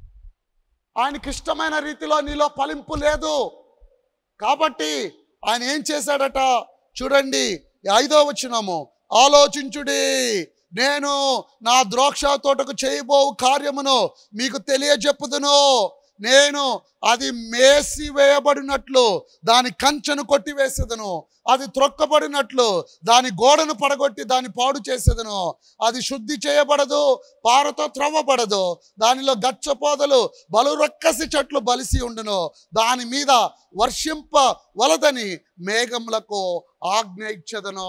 ఆయనకి ఇష్టమైన రీతిలో నీలో ఫలింపు లేదు కాబట్టి ఆయన ఏం చేశాడట చూడండి ఈ ఐదో వచ్చినము ఆలోచించుడి నేను నా ద్రాక్ష తోటకు చేయబో కార్యమును మీకు తెలియజెప్పుదును నేను అది మేసి వేయబడినట్లు దాని కంచెను కొట్టివేసేదను అది త్రొక్కబడినట్లు దాని గోడను పడగొట్టి దాన్ని పాడు చేసేదను అది శుద్ధి చేయబడదు పారతో త్రవ్వబడదు దానిలో గచ్చపోదలు బలు రక్కసి చెట్లు బలిసి ఉండును దాని మీద వర్షింప వలదని మేఘములకు ఆజ్ఞ ఇచ్చదను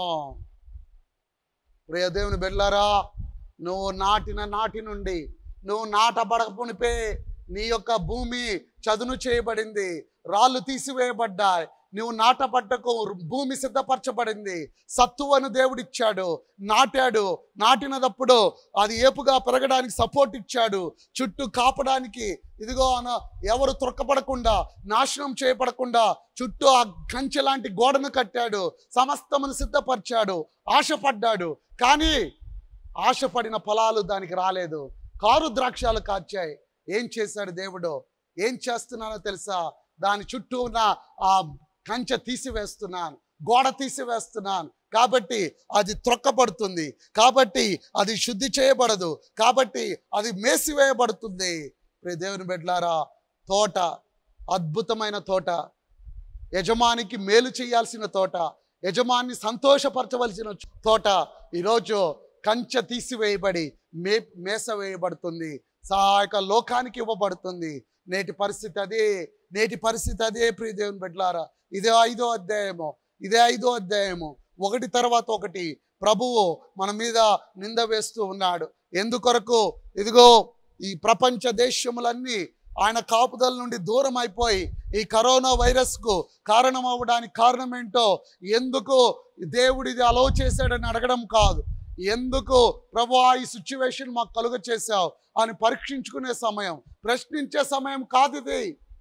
ప్రియదేవుని బిడ్లారా నువ్వు నాటిన నాటి నుండి నువ్వు నాటబడకమునిపే నీ యొక్క భూమి చదును చేయబడింది రాళ్ళు తీసివేయబడ్డాయి నువ్వు నాటబడ్డకు భూమి సిద్ధపరచబడింది సత్తువను దేవుడిచ్చాడు నాటాడు నాటినదప్పుడు అది ఏపుగా పెరగడానికి సపోర్ట్ ఇచ్చాడు చుట్టూ కాపడానికి ఇదిగో అన ఎవరు త్రొక్కబడకుండా నాశనం చేయబడకుండా చుట్టూ ఆ కంచె లాంటి గోడను కట్టాడు సమస్తమును సిద్ధపరిచాడు ఆశపడ్డాడు కానీ ఆశపడిన ఫలాలు దానికి రాలేదు కారు ద్రాక్షాలు కాచాయి ఏం చేశాడు దేవుడు ఏం చేస్తున్నానో తెలుసా దాని చుట్టూ ఉన్న ఆ కంచె తీసివేస్తున్నాను గోడ తీసివేస్తున్నాను కాబట్టి అది త్రొక్కబడుతుంది కాబట్టి అది శుద్ధి చేయబడదు కాబట్టి అది మేసివేయబడుతుంది ప్రియ దేవుని బిడ్డలారా తోట అద్భుతమైన తోట యజమానికి మేలు చేయాల్సిన తోట యజమాన్ని సంతోషపరచవలసిన తోట ఈరోజు కంచె తీసివేయబడి మే మేస వేయబడుతుంది సహాయక లోకానికి ఇవ్వబడుతుంది నేటి పరిస్థితి అదే నేటి పరిస్థితి అదే ప్రియ దేవుని బిడ్డలారా ఇదే ఐదో అధ్యాయము ఇదే ఐదో అధ్యాయము ఒకటి తర్వాత ఒకటి ప్రభువు మన మీద నింద వేస్తూ ఉన్నాడు ఎందుకొరకు ఇదిగో ఈ ప్రపంచ దేశములన్నీ ఆయన కాపుదల నుండి దూరం అయిపోయి ఈ కరోనా వైరస్కు కారణం అవ్వడానికి కారణం ఏంటో ఎందుకు దేవుడు ఇది అలౌ చేశాడని అడగడం కాదు ఎందుకు ప్రభు ఈ సిచ్యువేషన్ మాకు కలుగ చేశావు అని పరీక్షించుకునే సమయం ప్రశ్నించే సమయం కాదు ఇది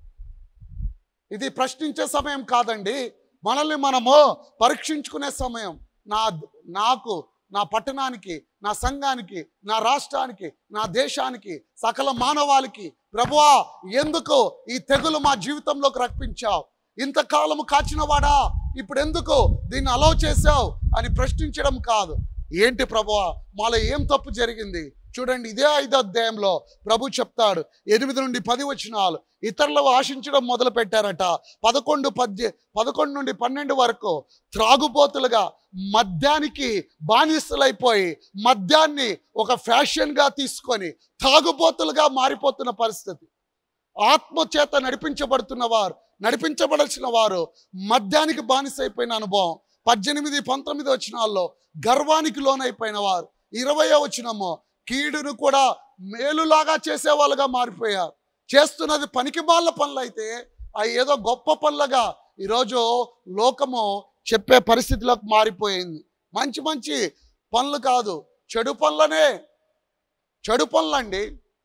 ఇది ప్రశ్నించే సమయం కాదండి మనల్ని మనము పరీక్షించుకునే సమయం నా నాకు నా పట్టణానికి నా సంఘానికి నా రాష్ట్రానికి నా దేశానికి సకల మానవాళికి ప్రభువా ఎందుకు ఈ తెగులు మా జీవితంలోకి రప్పించావు ఇంతకాలము కాచినవాడా ఇప్పుడు ఎందుకు దీన్ని అలౌ చేశావు అని ప్రశ్నించడం కాదు ఏంటి ప్రభువా మాలో ఏం తప్పు జరిగింది చూడండి ఇదే ఐదో అధ్యాయంలో ప్రభు చెప్తాడు ఎనిమిది నుండి పది వచనాలు ఇతరులు ఆశించడం మొదలు పెట్టారట పదకొండు పద్య పదకొండు నుండి పన్నెండు వరకు త్రాగుబోతులుగా మద్యానికి బానిసలైపోయి మద్యాన్ని ఒక ఫ్యాషన్గా తీసుకొని తాగుబోతులుగా మారిపోతున్న పరిస్థితి ఆత్మ చేత నడిపించబడుతున్న వారు నడిపించబడాల్సిన వారు మద్యానికి బానిసైపోయిన అనుభవం పద్దెనిమిది పంతొమ్మిది వచనాల్లో గర్వానికి లోనైపోయిన వారు ఇరవయో వచనము కీడును కూడా మేలులాగా చేసేవాళ్ళుగా మారిపోయారు చేస్తున్నది పనికి మాల పనులు అయితే అవి ఏదో గొప్ప పనులుగా ఈరోజు లోకము చెప్పే పరిస్థితిలోకి మారిపోయింది మంచి మంచి పనులు కాదు చెడు పనులనే చెడు పనులండి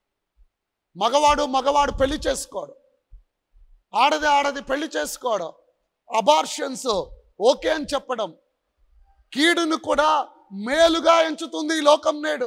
మగవాడు మగవాడు పెళ్లి చేసుకోడు ఆడది ఆడది పెళ్లి చేసుకోవడం అబార్షన్స్ ఓకే అని చెప్పడం కీడును కూడా మేలుగా ఎంచుతుంది ఈ లోకం నేడు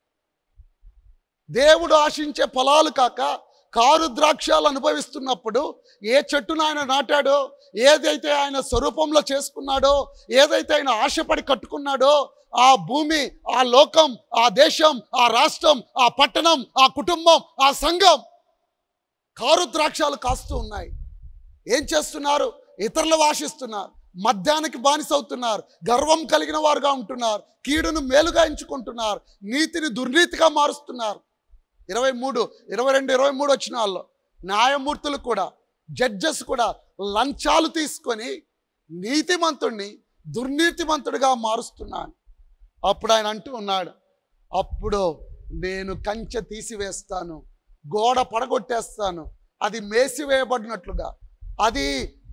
దేవుడు ఆశించే ఫలాలు కాక కారు ద్రాక్షాలు అనుభవిస్తున్నప్పుడు ఏ చెట్టును ఆయన నాటాడో ఏదైతే ఆయన స్వరూపంలో చేసుకున్నాడో ఏదైతే ఆయన ఆశపడి కట్టుకున్నాడో ఆ భూమి ఆ లోకం ఆ దేశం ఆ రాష్ట్రం ఆ పట్టణం ఆ కుటుంబం ఆ సంఘం కారు ద్రాక్షాలు కాస్తూ ఉన్నాయి ఏం చేస్తున్నారు ఇతరులు వాసిస్తున్నారు మద్యానికి బానిసవుతున్నారు గర్వం కలిగిన వారుగా ఉంటున్నారు కీడును మేలుగా ఎంచుకుంటున్నారు నీతిని దుర్నీతిగా మారుస్తున్నారు ఇరవై మూడు ఇరవై రెండు ఇరవై మూడు వచ్చిన వాళ్ళు న్యాయమూర్తులు కూడా జడ్జెస్ కూడా లంచాలు తీసుకొని నీతిమంతుణ్ణి దుర్నీతిమంతుడిగా మారుస్తున్నాను అప్పుడు ఆయన అంటూ ఉన్నాడు అప్పుడు నేను కంచె తీసివేస్తాను గోడ పడగొట్టేస్తాను అది మేసివేయబడినట్లుగా అది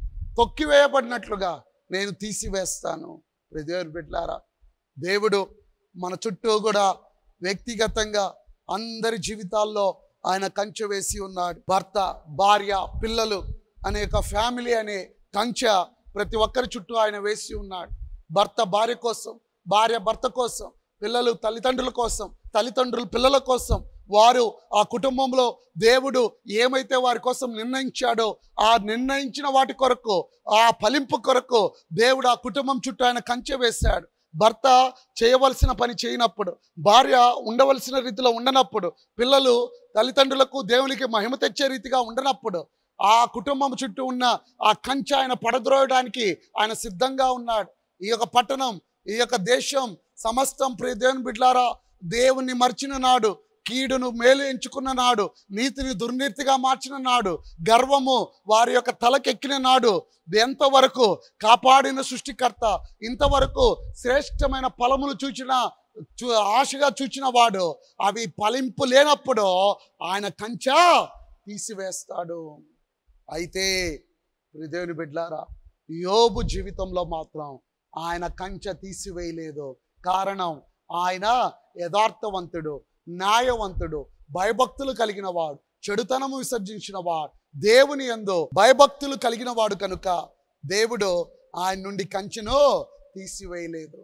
తొక్కివేయబడినట్లుగా నేను తీసివేస్తాను ప్రదేవుని బిడ్లారా దేవుడు మన చుట్టూ కూడా వ్యక్తిగతంగా అందరి జీవితాల్లో ఆయన కంచె వేసి ఉన్నాడు భర్త భార్య పిల్లలు అనే ఒక ఫ్యామిలీ అనే కంచె ప్రతి ఒక్కరి చుట్టూ ఆయన వేసి ఉన్నాడు భర్త భార్య కోసం భార్య భర్త కోసం పిల్లలు తల్లిదండ్రుల కోసం తల్లిదండ్రులు పిల్లల కోసం వారు ఆ కుటుంబంలో దేవుడు ఏమైతే వారి కోసం నిర్ణయించాడో ఆ నిర్ణయించిన వాటి కొరకు ఆ ఫలింపు కొరకు దేవుడు ఆ కుటుంబం చుట్టూ ఆయన కంచె వేశాడు భర్త చేయవలసిన పని చేయనప్పుడు భార్య ఉండవలసిన రీతిలో ఉండనప్పుడు పిల్లలు తల్లిదండ్రులకు దేవునికి మహిమ తెచ్చే రీతిగా ఉండనప్పుడు ఆ కుటుంబం చుట్టూ ఉన్న ఆ కంచె ఆయన పడద్రోయడానికి ఆయన సిద్ధంగా ఉన్నాడు ఈ యొక్క పట్టణం ఈ యొక్క దేశం సమస్తం ప్రియ దేవుని బిడ్లారా దేవుణ్ణి మర్చిన నాడు కీడును మేలు ఎంచుకున్న నాడు నీతిని దుర్నీతిగా మార్చిన నాడు గర్వము వారి యొక్క తలకెక్కిన నాడు ఎంతవరకు కాపాడిన సృష్టికర్త ఇంతవరకు శ్రేష్టమైన ఫలములు చూచిన చూ- ఆశగా చూచిన వాడు అవి ఫలింపు లేనప్పుడు ఆయన కంచా తీసివేస్తాడు అయితే ప్రియ దేవుని బిడ్లారా యోబు జీవితంలో మాత్రం ఆయన కంచె తీసివేయలేదు కారణం ఆయన యథార్థవంతుడు న్యాయవంతుడు భయభక్తులు కలిగిన వాడు చెడుతనము విసర్జించిన వాడు దేవుని యందు భయభక్తులు కలిగిన వాడు కనుక దేవుడు ఆయన నుండి కంచెను తీసివేయలేదు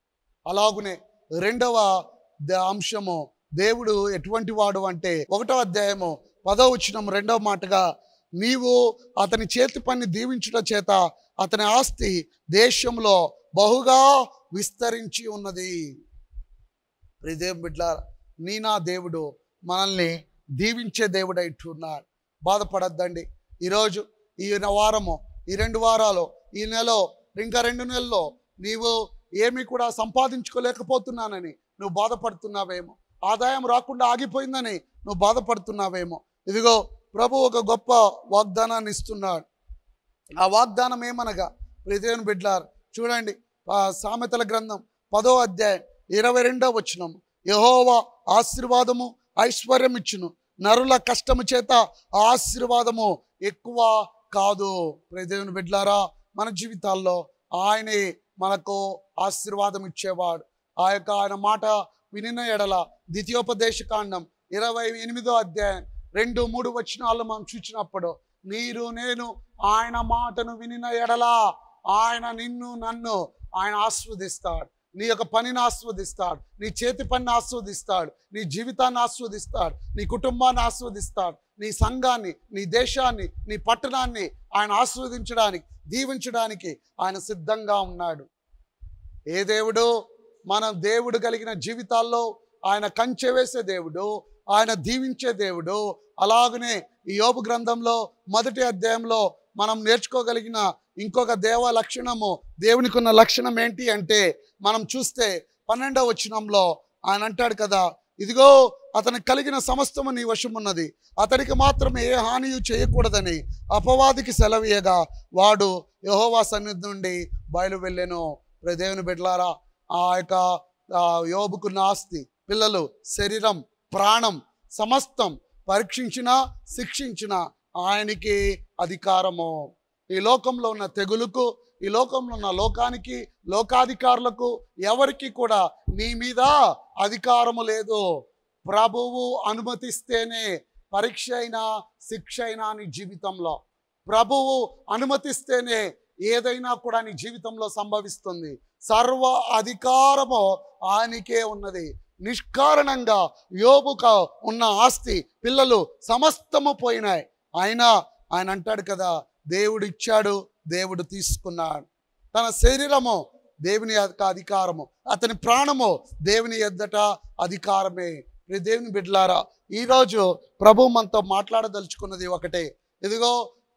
అలాగునే రెండవ ద- అంశము దేవుడు ఎటువంటి వాడు అంటే ఒకటో అధ్యాయము పదో వచనం రెండవ మాటగా నీవు అతని చేతి పని దీవించుట చేత అతని ఆస్తి దేశంలో బహుగా విస్తరించి ఉన్నది ప్రిదేం బిడ్ల నీ నా దేవుడు మనల్ని దీవించే దేవుడు ఉన్నాడు బాధపడద్దండి ఈరోజు ఈ వారము ఈ రెండు వారాలు ఈ నెల ఇంకా రెండు నెలల్లో నీవు ఏమీ కూడా సంపాదించుకోలేకపోతున్నానని నువ్వు బాధపడుతున్నావేమో ఆదాయం రాకుండా ఆగిపోయిందని నువ్వు బాధపడుతున్నావేమో ఇదిగో ప్రభు ఒక గొప్ప వాగ్దానాన్ని ఇస్తున్నాడు ఆ వాగ్దానం ఏమనగా ప్రియదేవుని బిడ్లారు చూడండి ఆ సామెతల గ్రంథం పదో అధ్యాయం ఇరవై రెండో వచనం యహోవా ఆశీర్వాదము ఐశ్వర్యం ఇచ్చును నరుల కష్టము చేత ఆ ఆశీర్వాదము ఎక్కువ కాదు ప్రియదేవుని బిడ్లారా మన జీవితాల్లో ఆయనే మనకు ఆశీర్వాదం ఇచ్చేవాడు ఆ యొక్క ఆయన మాట వినిన ఎడల ద్వితీయోపదేశ కాండం ఇరవై ఎనిమిదో అధ్యాయం రెండు మూడు వచనాలు మనం చూసినప్పుడు మీరు నేను ఆయన మాటను వినిన ఎడలా ఆయన నిన్ను నన్ను ఆయన ఆస్వాదిస్తాడు నీ యొక్క పనిని ఆస్వాదిస్తాడు నీ చేతి పనిని ఆస్వాదిస్తాడు నీ జీవితాన్ని ఆస్వాదిస్తాడు నీ కుటుంబాన్ని ఆస్వాదిస్తాడు నీ సంఘాన్ని నీ దేశాన్ని నీ పట్టణాన్ని ఆయన ఆస్వాదించడానికి దీవించడానికి ఆయన సిద్ధంగా ఉన్నాడు ఏ దేవుడు మనం దేవుడు కలిగిన జీవితాల్లో ఆయన కంచె వేసే దేవుడు ఆయన దీవించే దేవుడు అలాగనే ఈ యోబు గ్రంథంలో మొదటి అధ్యాయంలో మనం నేర్చుకోగలిగిన ఇంకొక దేవ లక్షణము దేవునికి ఉన్న లక్షణం ఏంటి అంటే మనం చూస్తే పన్నెండవ వచనంలో ఆయన అంటాడు కదా ఇదిగో అతనికి కలిగిన సమస్తము నీ వశం ఉన్నది అతనికి మాత్రమే ఏ హానియు చేయకూడదని అపవాదికి సెలవీయగా వాడు యహోవా సన్నిధి నుండి బయలు వెళ్ళెను ప్రియ దేవుని బిడ్డలారా ఆ యొక్క ఆ యోబుకున్న ఆస్తి పిల్లలు శరీరం ప్రాణం సమస్తం పరీక్షించిన శిక్షించిన ఆయనకి అధికారము ఈ లోకంలో ఉన్న తెగులుకు ఈ లోకంలో ఉన్న లోకానికి లోకాధికారులకు ఎవరికి కూడా నీ మీద అధికారము లేదు ప్రభువు అనుమతిస్తేనే పరీక్ష అయినా శిక్ష అయినా నీ జీవితంలో ప్రభువు అనుమతిస్తేనే ఏదైనా కూడా నీ జీవితంలో సంభవిస్తుంది సర్వ అధికారము ఆయనకే ఉన్నది నిష్కారణంగా యోబుక ఉన్న ఆస్తి పిల్లలు సమస్తము పోయినాయి అయినా ఆయన అంటాడు కదా దేవుడు ఇచ్చాడు దేవుడు తీసుకున్నాడు తన శరీరము దేవుని యొక్క అధికారము అతని ప్రాణము దేవుని ఎద్దట అధికారమే ప్రియ దేవుని బిడ్డలారా ఈరోజు ప్రభు మనతో మాట్లాడదలుచుకున్నది ఒకటే ఇదిగో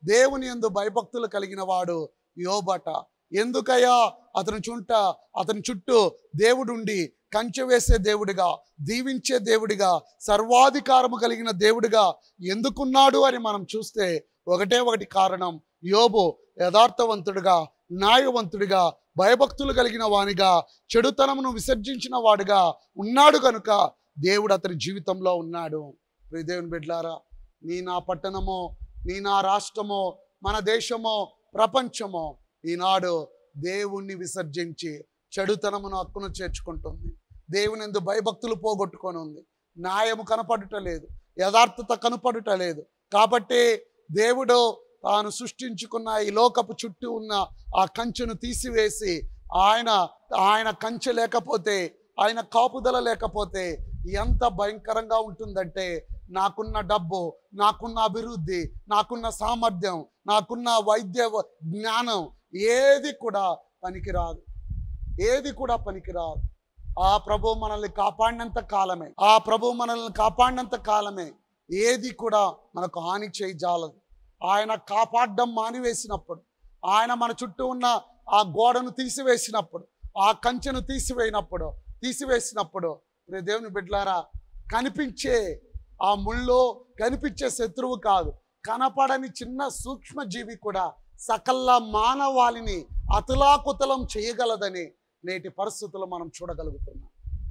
దేవుని యందు భయభక్తులు కలిగిన వాడు యోబట ఎందుకయ్యా అతని చుంట అతని చుట్టూ దేవుడుండి కంచె వేసే దేవుడిగా దీవించే దేవుడిగా సర్వాధికారము కలిగిన దేవుడిగా ఎందుకున్నాడు అని మనం చూస్తే ఒకటే ఒకటి కారణం యోబు యథార్థవంతుడిగా న్యాయవంతుడిగా భయభక్తులు కలిగిన వానిగా చెడుతనమును విసర్జించిన వాడుగా ఉన్నాడు కనుక దేవుడు అతని జీవితంలో ఉన్నాడు ప్రియ దేవుని బిడ్లారా నీ నా పట్టణమో నీ నా రాష్ట్రమో మన దేశమో ప్రపంచమో ఈనాడు దేవుణ్ణి విసర్జించి చెడుతనమును హక్కును చేర్చుకుంటుంది దేవుని ఎందు భయభక్తులు పోగొట్టుకొని ఉంది న్యాయము కనపడుట లేదు యథార్థత కనపడుట లేదు కాబట్టి దేవుడు తాను సృష్టించుకున్న ఈ లోకపు చుట్టూ ఉన్న ఆ కంచెను తీసివేసి ఆయన ఆయన కంచె లేకపోతే ఆయన కాపుదల లేకపోతే ఎంత భయంకరంగా ఉంటుందంటే నాకున్న డబ్బు నాకున్న అభివృద్ధి నాకున్న సామర్థ్యం నాకున్న వైద్య వ- జ్ఞానం ఏది కూడా పనికిరాదు ఏది కూడా పనికిరాదు ఆ ప్రభు మనల్ని కాపాడినంత కాలమే ఆ ప్రభు మనల్ని కాపాడినంత కాలమే ఏది కూడా మనకు హాని చేయజాలదు ఆయన కాపాడడం మానివేసినప్పుడు ఆయన మన చుట్టూ ఉన్న ఆ గోడను తీసివేసినప్పుడు ఆ కంచెను తీసివేయినప్పుడు తీసివేసినప్పుడు ప్రియ దేవుని బిడ్డలారా కనిపించే ఆ ముళ్ళు కనిపించే శత్రువు కాదు కనపడని చిన్న సూక్ష్మజీవి కూడా సకల మానవాళిని అతులాకుతలం చేయగలదని నేటి పరిస్థితుల్లో మనం చూడగలుగుతున్నాం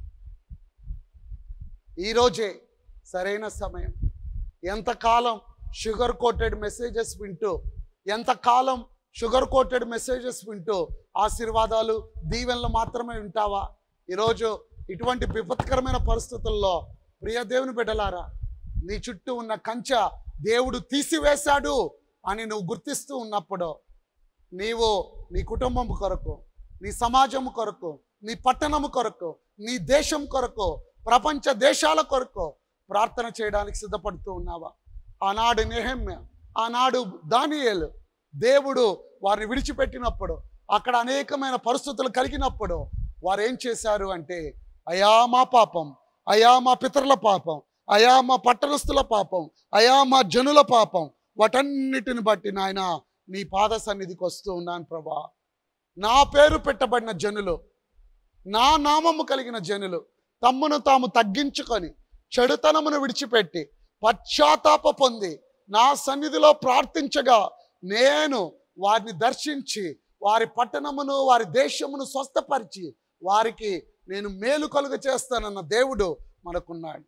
ఈరోజే సరైన సమయం ఎంతకాలం షుగర్ కోటెడ్ మెసేజెస్ వింటూ ఎంతకాలం షుగర్ కోటెడ్ మెసేజెస్ వింటూ ఆశీర్వాదాలు దీవెనలు మాత్రమే వింటావా ఈరోజు ఇటువంటి విపత్కరమైన పరిస్థితుల్లో ప్రియ దేవుని బిడ్డలారా నీ చుట్టూ ఉన్న కంచె దేవుడు తీసివేశాడు అని నువ్వు గుర్తిస్తూ ఉన్నప్పుడు నీవు నీ కుటుంబం కొరకు నీ సమాజం కొరకు నీ పట్టణం కొరకు నీ దేశం కొరకు ప్రపంచ దేశాల కొరకు ప్రార్థన చేయడానికి సిద్ధపడుతూ ఉన్నావా ఆనాడు నెహమ్య ఆనాడు దానియేలు దేవుడు వారిని విడిచిపెట్టినప్పుడు అక్కడ అనేకమైన పరిస్థితులు కలిగినప్పుడు వారు ఏం చేశారు అంటే అయా మా పాపం అయా మా పితరుల పాపం అయా మా పట్టణస్థుల పాపం అయా మా జనుల పాపం వాటన్నిటిని బట్టి నాయన నీ పాద సన్నిధికి వస్తూ ఉన్నాను ప్రభా నా పేరు పెట్టబడిన జనులు నా నామము కలిగిన జనులు తమ్మును తాము తగ్గించుకొని చెడుతనమును విడిచిపెట్టి పశ్చాత్తాప పొంది నా సన్నిధిలో ప్రార్థించగా నేను వారిని దర్శించి వారి పట్టణమును వారి దేశమును స్వస్థపరిచి వారికి నేను మేలు కలుగ చేస్తానన్న దేవుడు మనకున్నాడు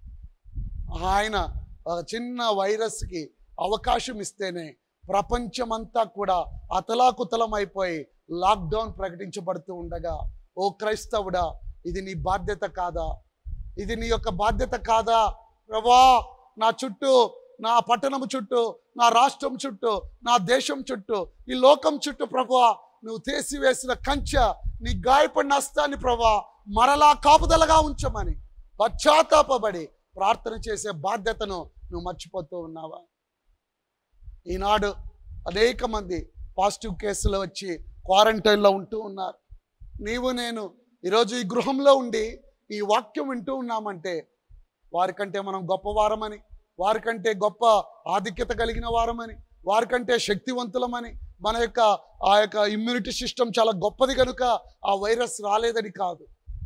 ఆయన ఒక చిన్న వైరస్కి అవకాశం ఇస్తేనే ప్రపంచమంతా కూడా అతలాకుతలం అయిపోయి లాక్డౌన్ ప్రకటించబడుతూ ఉండగా ఓ క్రైస్తవుడా ఇది నీ బాధ్యత కాదా ఇది నీ యొక్క బాధ్యత కాదా ప్రభా నా చుట్టూ నా పట్టణం చుట్టూ నా రాష్ట్రం చుట్టూ నా దేశం చుట్టూ ఈ లోకం చుట్టూ ప్రభా నువ్వు తీసివేసిన కంచె నీ గాయపడిన హస్తాన్ని ప్రభా మరలా కాపుదలగా ఉంచమని పశ్చాత్తాపబడి ప్రార్థన చేసే బాధ్యతను నువ్వు మర్చిపోతూ ఉన్నావా ఈనాడు అనేక మంది పాజిటివ్ కేసులు వచ్చి క్వారంటైన్లో ఉంటూ ఉన్నారు నీవు నేను ఈరోజు ఈ గృహంలో ఉండి ఈ వాక్యం వింటూ ఉన్నామంటే వారికంటే మనం గొప్పవారమని వారికంటే గొప్ప ఆధిక్యత కలిగిన వారమని వారికంటే శక్తివంతులమని మన యొక్క ఆ యొక్క ఇమ్యూనిటీ సిస్టమ్ చాలా గొప్పది కనుక ఆ వైరస్ రాలేదని కాదు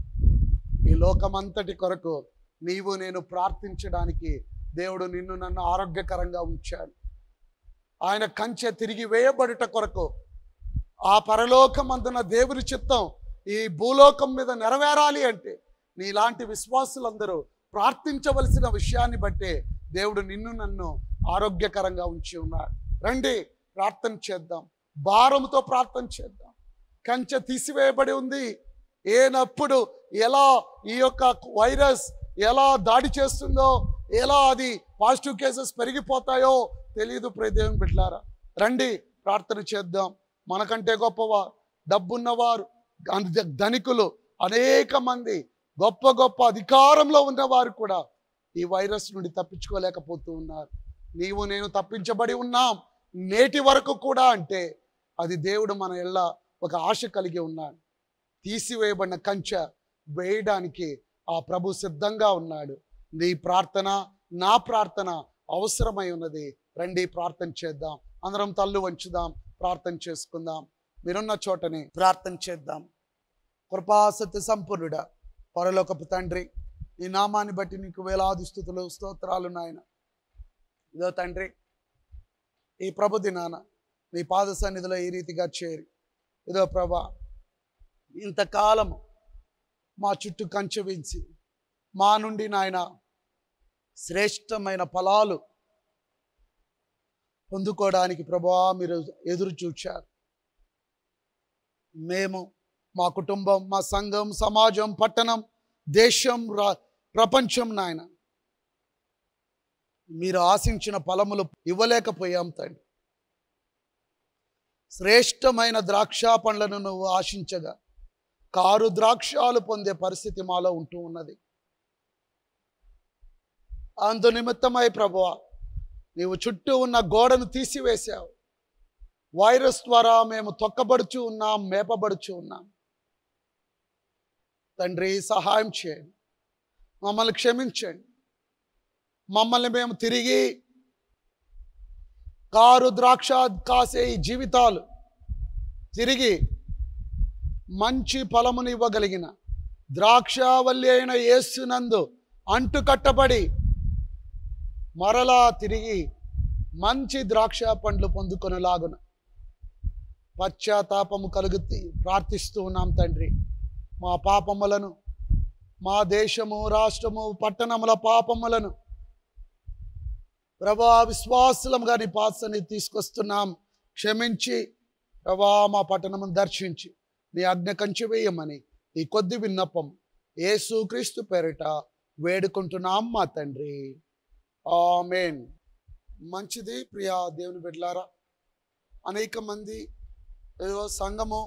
ఈ లోకమంతటి కొరకు నీవు నేను ప్రార్థించడానికి దేవుడు నిన్ను నన్ను ఆరోగ్యకరంగా ఉంచాడు ఆయన కంచె తిరిగి వేయబడుట కొరకు ఆ పరలోకమందున దేవుని చిత్తం ఈ భూలోకం మీద నెరవేరాలి అంటే నీలాంటి విశ్వాసులందరూ ప్రార్థించవలసిన విషయాన్ని బట్టే దేవుడు నిన్ను నన్ను ఆరోగ్యకరంగా ఉంచి ఉన్నాడు రండి ప్రార్థన చేద్దాం భారముతో ప్రార్థన చేద్దాం కంచె తీసివేయబడి ఉంది ఏనప్పుడు ఎలా ఈ యొక్క వైరస్ ఎలా దాడి చేస్తుందో ఎలా అది పాజిటివ్ కేసెస్ పెరిగిపోతాయో తెలియదు ప్రియదేవుని బిడ్డలారా రండి ప్రార్థన చేద్దాం మనకంటే గొప్పవారు డబ్బున్నవారు అంద- ధనికులు అనేక మంది గొప్ప గొప్ప అధికారంలో ఉన్నవారు కూడా ఈ వైరస్ నుండి తప్పించుకోలేకపోతూ ఉన్నారు నీవు నేను తప్పించబడి ఉన్నాం నేటి వరకు కూడా అంటే అది దేవుడు మన ఎల్ల ఒక ఆశ కలిగి ఉన్నాడు తీసివేయబడిన కంచె వేయడానికి ఆ ప్రభు సిద్ధంగా ఉన్నాడు నీ ప్రార్థన నా ప్రార్థన అవసరమై ఉన్నది రండి ప్రార్థన చేద్దాం అందరం తల్లు వంచుదాం ప్రార్థన చేసుకుందాం మీరున్న చోటనే ప్రార్థన చేద్దాం కృపాసత్య సంపూర్ణుడ పరలోకపు తండ్రి నీ నామాన్ని బట్టి నీకు వేలాది స్థుతులు స్తోత్రాలు నాయన ఇదో తండ్రి ఈ ప్రభు దినాన నీ పాద సన్నిధిలో ఈ రీతిగా చేరి ఇదో ప్రభా ఇంతకాలం మా చుట్టూ కంచె వేసి మా నుండి నాయన శ్రేష్టమైన ఫలాలు పొందుకోవడానికి ప్రభా మీరు ఎదురు చూచారు మేము మా కుటుంబం మా సంఘం సమాజం పట్టణం దేశం రా ప్రపంచం నాయన మీరు ఆశించిన ఫలములు ఇవ్వలేకపోయాం తండ్రి శ్రేష్టమైన ద్రాక్ష పండ్లను నువ్వు ఆశించగా కారు ద్రాక్షాలు పొందే పరిస్థితి మాలో ఉంటూ ఉన్నది అందు నిమిత్తమై ప్రభువ నీవు చుట్టూ ఉన్న గోడను తీసివేశావు వైరస్ ద్వారా మేము తొక్కబడుచు ఉన్నాం మేపబడుచు ఉన్నాం తండ్రి సహాయం చేయండి మమ్మల్ని క్షమించండి మమ్మల్ని మేము తిరిగి కారు ద్రాక్ష కాసే ఈ జీవితాలు తిరిగి మంచి ఫలమును ఇవ్వగలిగిన ద్రాక్షావల్లి అయిన యేసునందు అంటు కట్టబడి మరలా తిరిగి మంచి ద్రాక్ష పండ్లు పొందుకొనలాగున పశ్చాత్తాపము కలుగుతీ ప్రార్థిస్తూ ఉన్నాం తండ్రి మా పాపములను మా దేశము రాష్ట్రము పట్టణముల పాపములను ప్రభా విశ్వాసులంగా నీ పాసని తీసుకొస్తున్నాం క్షమించి ప్రభా మా పట్టణమును దర్శించి నీ ఆజ్ఞ కంచి వేయమని ఈ కొద్ది విన్నపం యేసు క్రీస్తు పేరిట వేడుకుంటున్నాం మా తండ్రి ఆమెన్ మంచిది ప్రియా దేవుని బిడ్డలారా అనేక మంది ఏదో సంఘము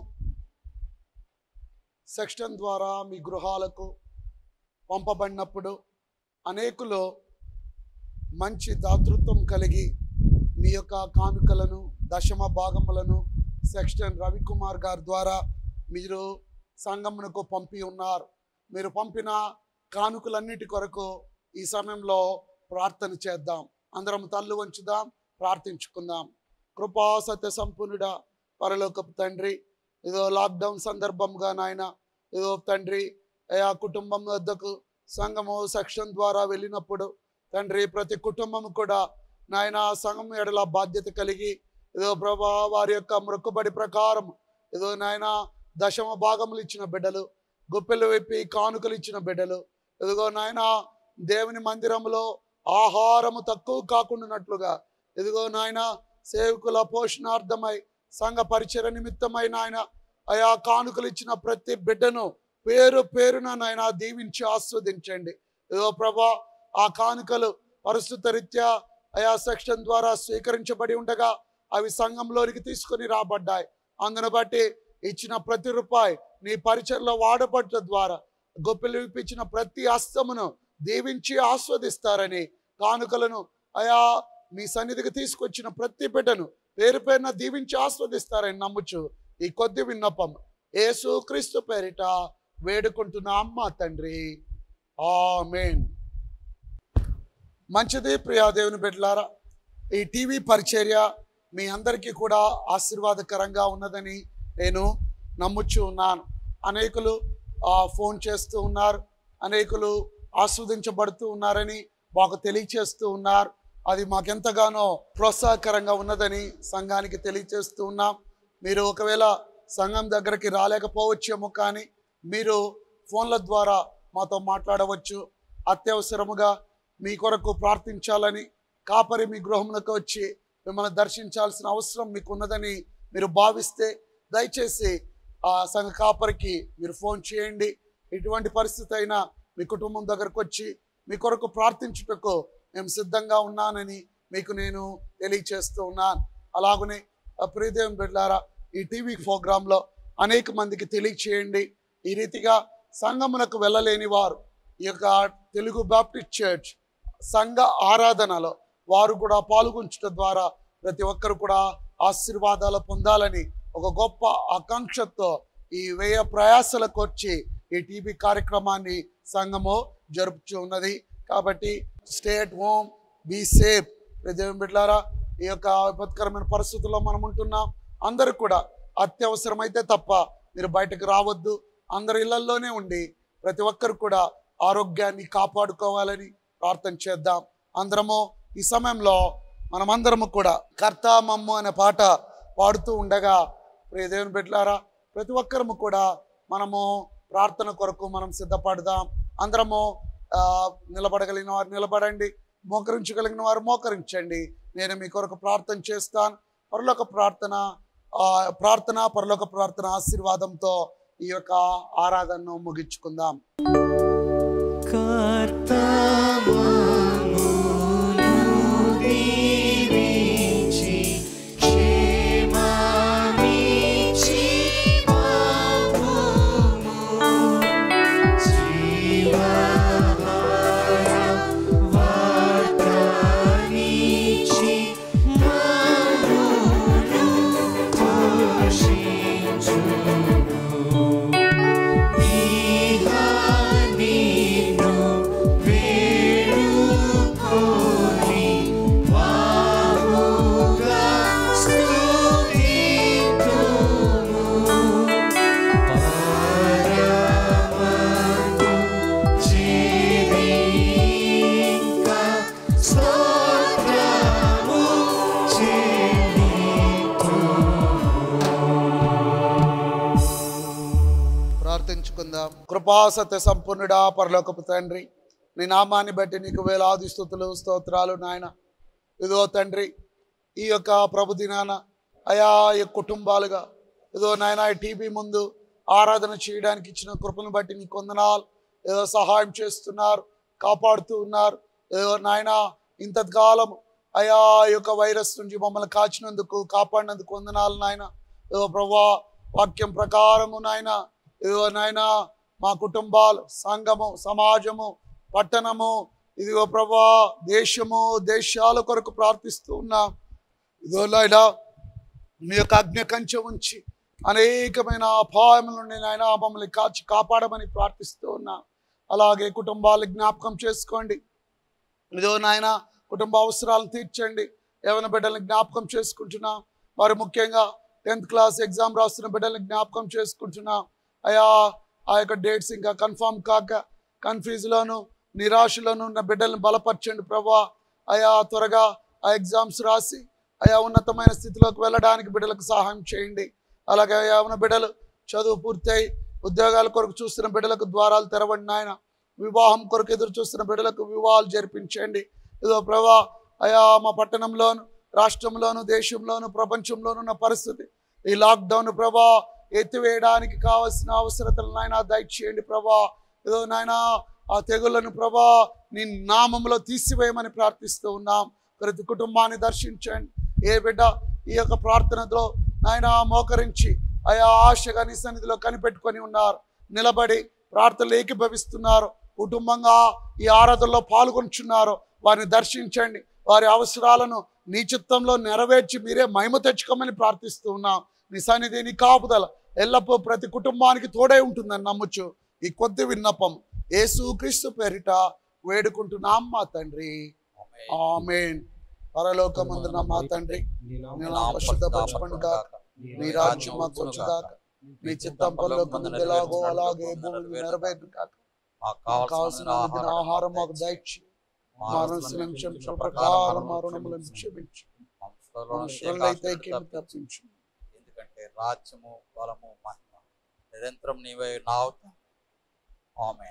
సెక్షన్ ద్వారా మీ గృహాలకు పంపబడినప్పుడు అనేకులు మంచి దాతృత్వం కలిగి మీ యొక్క కానుకలను దశమ భాగములను సెక్షన్ రవికుమార్ గారి ద్వారా మీరు సంఘమునకు పంపి ఉన్నారు మీరు పంపిన కానుకలన్నిటి కొరకు ఈ సమయంలో ప్రార్థన చేద్దాం అందరం తల్లు వంచుదాం ప్రార్థించుకుందాం కృపా సత్య సంపూర్ణుడా పరలోకపు తండ్రి ఏదో లాక్డౌన్ సందర్భంగా నాయన ఏదో తండ్రి ఆ కుటుంబం వద్దకు సంఘము సెక్షన్ ద్వారా వెళ్ళినప్పుడు తండ్రి ప్రతి కుటుంబం కూడా నాయన సంఘం ఎడల బాధ్యత కలిగి ఏదో ప్రభా వారి యొక్క మొక్కుబడి ప్రకారం ఏదో నాయన దశమ భాగములు ఇచ్చిన బిడ్డలు గుప్పెలు విప్పి కానుకలు ఇచ్చిన బిడ్డలు ఇదిగో నాయన దేవుని మందిరంలో ఆహారము తక్కువ కాకుండానట్లుగా ఇదిగో నాయన సేవకుల పోషణార్థమై సంఘ పరిచయ నిమిత్తమై నాయన ఆయా కానుకలు ఇచ్చిన ప్రతి బిడ్డను పేరు పేరున నాయన దీవించి ఆస్వాదించండి ఇదిగో ప్రభా ఆ కానుకలు పరిస్థిత రీత్యా ఆయా సెక్షన్ ద్వారా స్వీకరించబడి ఉండగా అవి సంఘంలోనికి తీసుకొని రాబడ్డాయి అందును బట్టి ఇచ్చిన ప్రతి రూపాయి నీ పరిచయలో వాడబడ్డ ద్వారా గొప్పలు విప్పించిన ప్రతి హస్తమును దీవించి ఆస్వాదిస్తారని కానుకలను అయా మీ సన్నిధికి తీసుకొచ్చిన ప్రతి బిడ్డను పేరు పేరున దీవించి ఆస్వాదిస్తారని నమ్ముచు ఈ కొద్ది విన్నపం యేసు క్రీస్తు పేరిట వేడుకుంటున్నాం మా తండ్రి ఆమెన్ మంచిది ప్రియా దేవుని బిడ్డలారా ఈ టీవీ పరిచర్య మీ అందరికీ కూడా ఆశీర్వాదకరంగా ఉన్నదని నేను నమ్ముచు ఉన్నాను అనేకులు ఆ, ఫోన్ చేస్తూ ఉన్నారు అనేకులు ఆస్వాదించబడుతూ ఉన్నారని మాకు తెలియచేస్తూ ఉన్నారు అది మాకెంతగానో ప్రోత్సాహకరంగా ఉన్నదని సంఘానికి తెలియచేస్తూ ఉన్నాం మీరు ఒకవేళ సంఘం దగ్గరికి రాలేకపోవచ్చేమో కానీ మీరు ఫోన్ల ద్వారా మాతో మాట్లాడవచ్చు అత్యవసరముగా మీ కొరకు ప్రార్థించాలని కాపరి మీ గృహమునకు వచ్చి మిమ్మల్ని దర్శించాల్సిన అవసరం మీకు ఉన్నదని మీరు భావిస్తే దయచేసి ఆ సంఘ కాపరికి మీరు ఫోన్ చేయండి ఎటువంటి పరిస్థితి అయినా మీ కుటుంబం దగ్గరకు వచ్చి మీ కొరకు ప్రార్థించుటకు మేము సిద్ధంగా ఉన్నానని మీకు నేను తెలియచేస్తూ ఉన్నాను అలాగనే ఆ ప్రియదేవం బిడ్డారా ఈ టీవీ ప్రోగ్రాంలో అనేక మందికి తెలియచేయండి ఈ రీతిగా సంఘమునకు వెళ్ళలేని వారు ఈ యొక్క తెలుగు బాప్టిస్ట్ చర్చ్ సంఘ ఆరాధనలో వారు కూడా పాల్గొంచడం ద్వారా ప్రతి ఒక్కరు కూడా ఆశీర్వాదాలు పొందాలని ఒక గొప్ప ఆకాంక్షతో ఈ వ్యయ ప్రయాసలకు వచ్చి ఈ టీవీ కార్యక్రమాన్ని సంఘము జరుపుచూ ఉన్నది కాబట్టి stay at home be safe దేవుని బిడ్డారా ఈ యొక్క విపత్కరమైన పరిస్థితుల్లో మనం ఉంటున్నాం అందరూ కూడా అత్యవసరమైతే తప్ప మీరు బయటకు రావద్దు అందరి ఇళ్లలోనే ఉండి ప్రతి ఒక్కరు కూడా ఆరోగ్యాన్ని కాపాడుకోవాలని ప్రార్థన చేద్దాం అందరము ఈ సమయంలో మనమందరము కూడా కర్త మమ్ము అనే పాట పాడుతూ ఉండగా ప్రియ దేవుని బిడ్డలారా ప్రతి ఒక్కరము కూడా మనము ప్రార్థన కొరకు మనం సిద్ధపడదాం అందరము ఆ, నిలబడగలిగిన వారు నిలబడండి మోకరించగలిగిన వారు మోకరించండి నేను మీ కొరకు ప్రార్థన చేస్తాను పరలోక ప్రార్థన ఆ, ప్రార్థన పరలోక ప్రార్థన ఆశీర్వాదంతో ఈ యొక్క ఆరాధనను ముగించుకుందాం ప్రార్థించుకుందాం కృపా సత్య సంపూర్ణుడా పరలోకపు తండ్రి నీ నామాన్ని బట్టి నీకు వేలాది స్థుతులు స్తోత్రాలు నాయన ఇదో తండ్రి ఈ యొక్క ప్రభు దినాన అయా ఈ కుటుంబాలుగా ఏదో నాయన ఈ టీవీ ముందు ఆరాధన చేయడానికి ఇచ్చిన కృపను బట్టి నీకు వందనాలు ఏదో సహాయం చేస్తున్నారు కాపాడుతూ ఉన్నారు ఏదో నాయన ఇంతకాలం అయా ఈ యొక్క వైరస్ నుంచి మమ్మల్ని కాచినందుకు కాపాడినందుకు వందనాలు నాయన ఏదో ప్రభా వాక్యం ప్రకారము నాయన ఇదిగో నాయన మా కుటుంబాలు సంఘము సమాజము పట్టణము ఇదిగో ప్రభా దేశము దేశాల కొరకు ప్రార్థిస్తూ ఉన్నాం ఇదిగో నాయన మీ యొక్క అగ్ని కంచె ఉంచి అనేకమైన అపాయముల నుండి నాయన మమ్మల్ని కాచి కాపాడమని ప్రార్థిస్తూ ఉన్నాం అలాగే కుటుంబాలు జ్ఞాపకం చేసుకోండి ఇదో నాయన కుటుంబ అవసరాలను తీర్చండి ఏమైనా బిడ్డల్ని జ్ఞాపకం చేసుకుంటున్నాం మరి ముఖ్యంగా టెన్త్ క్లాస్ ఎగ్జామ్ రాస్తున్న బిడ్డల్ని జ్ఞాపకం చేసుకుంటున్నాం అయా ఆ యొక్క డేట్స్ ఇంకా కన్ఫర్మ్ కాక కన్ఫ్యూజ్లోను నిరాశలోను ఉన్న బిడ్డల్ని బలపరచండి ప్రభా అయా త్వరగా ఆ ఎగ్జామ్స్ రాసి అయా ఉన్నతమైన స్థితిలోకి వెళ్ళడానికి బిడ్డలకు సహాయం చేయండి అలాగే అయా ఉన్న బిడ్డలు చదువు పూర్తయి ఉద్యోగాల కొరకు చూస్తున్న బిడ్డలకు ద్వారాలు తెరవండి నాయన వివాహం కొరకు ఎదురు చూస్తున్న బిడ్డలకు వివాహాలు జరిపించండి ఇదో ప్రభా అయా మా పట్టణంలోను రాష్ట్రంలోను దేశంలోను ప్రపంచంలోను ఉన్న పరిస్థితి ఈ లాక్డౌన్ ప్రభా ఎత్తివేయడానికి కావలసిన అవసరతలు నాయన దయచేయండి ప్రభా ఏదో నాయన ఆ తెగుళ్లను ప్రభా నీ నామంలో తీసివేయమని ప్రార్థిస్తూ ఉన్నాం ప్రతి కుటుంబాన్ని దర్శించండి ఏ బిడ్డ ఈ యొక్క ప్రార్థనలో నాయన మోకరించి ఆయా ఆశగా నీ సన్నిధిలో కనిపెట్టుకొని ఉన్నారు నిలబడి ప్రార్థనలు ఏకీభవిస్తున్నారు కుటుంబంగా ఈ ఆరాధనలో పాల్గొంటున్నారు వారిని దర్శించండి వారి అవసరాలను నీ చిత్తంలో నెరవేర్చి మీరే మహిమ తెచ్చుకోమని ప్రార్థిస్తూ ఉన్నాం నీ సన్నిధి నీ కాపుదల ఎల్లప్పుడూ ప్రతి కుటుంబానికి తోడే ఉంటుందని నమ్ముచు ఈ కొద్ది విన్నపం యేసు క్రీస్తు పేరిట వేడుకుంటున్నాం మా తండ్రి ఆమెన్ పరలోకమందున మా తండ్రి నీ నామం పరిశుద్ధపరచబడును గాక నీ రాజ్యం మాకు వచ్చుగాక నీ చిత్తం పరలోకమందు ఎలాగో అలాగే భూమి నెరవేరు కాక మాకు కావాల్సిన అనుదిన ఆహారం మాకు దయచి మా రుణం క్షమించిన ప్రకారం మా రుణములను క్షమించు అయితే తప్పించు ఎందుకంటే రాజ్యము బలము మహిమ నిరంతరం నీవై నావు ఆమె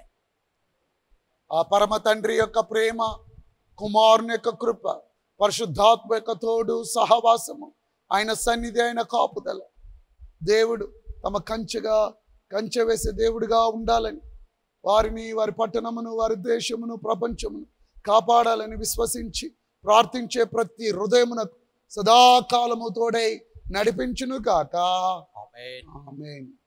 ఆ పరమ తండ్రి యొక్క ప్రేమ కుమారుని యొక్క కృప పరిశుద్ధాత్మ యొక్క తోడు సహవాసము ఆయన సన్నిధి ఆయన కాపుదల దేవుడు తమ కంచెగా కంచె వేసే దేవుడిగా ఉండాలని వారిని వారి పట్టణమును వారి దేశమును ప్రపంచమును కాపాడాలని విశ్వసించి ప్రార్థించే ప్రతి హృదయమునకు సదాకాలము తోడై నడిపించును కాక ఆమె ఆమేన్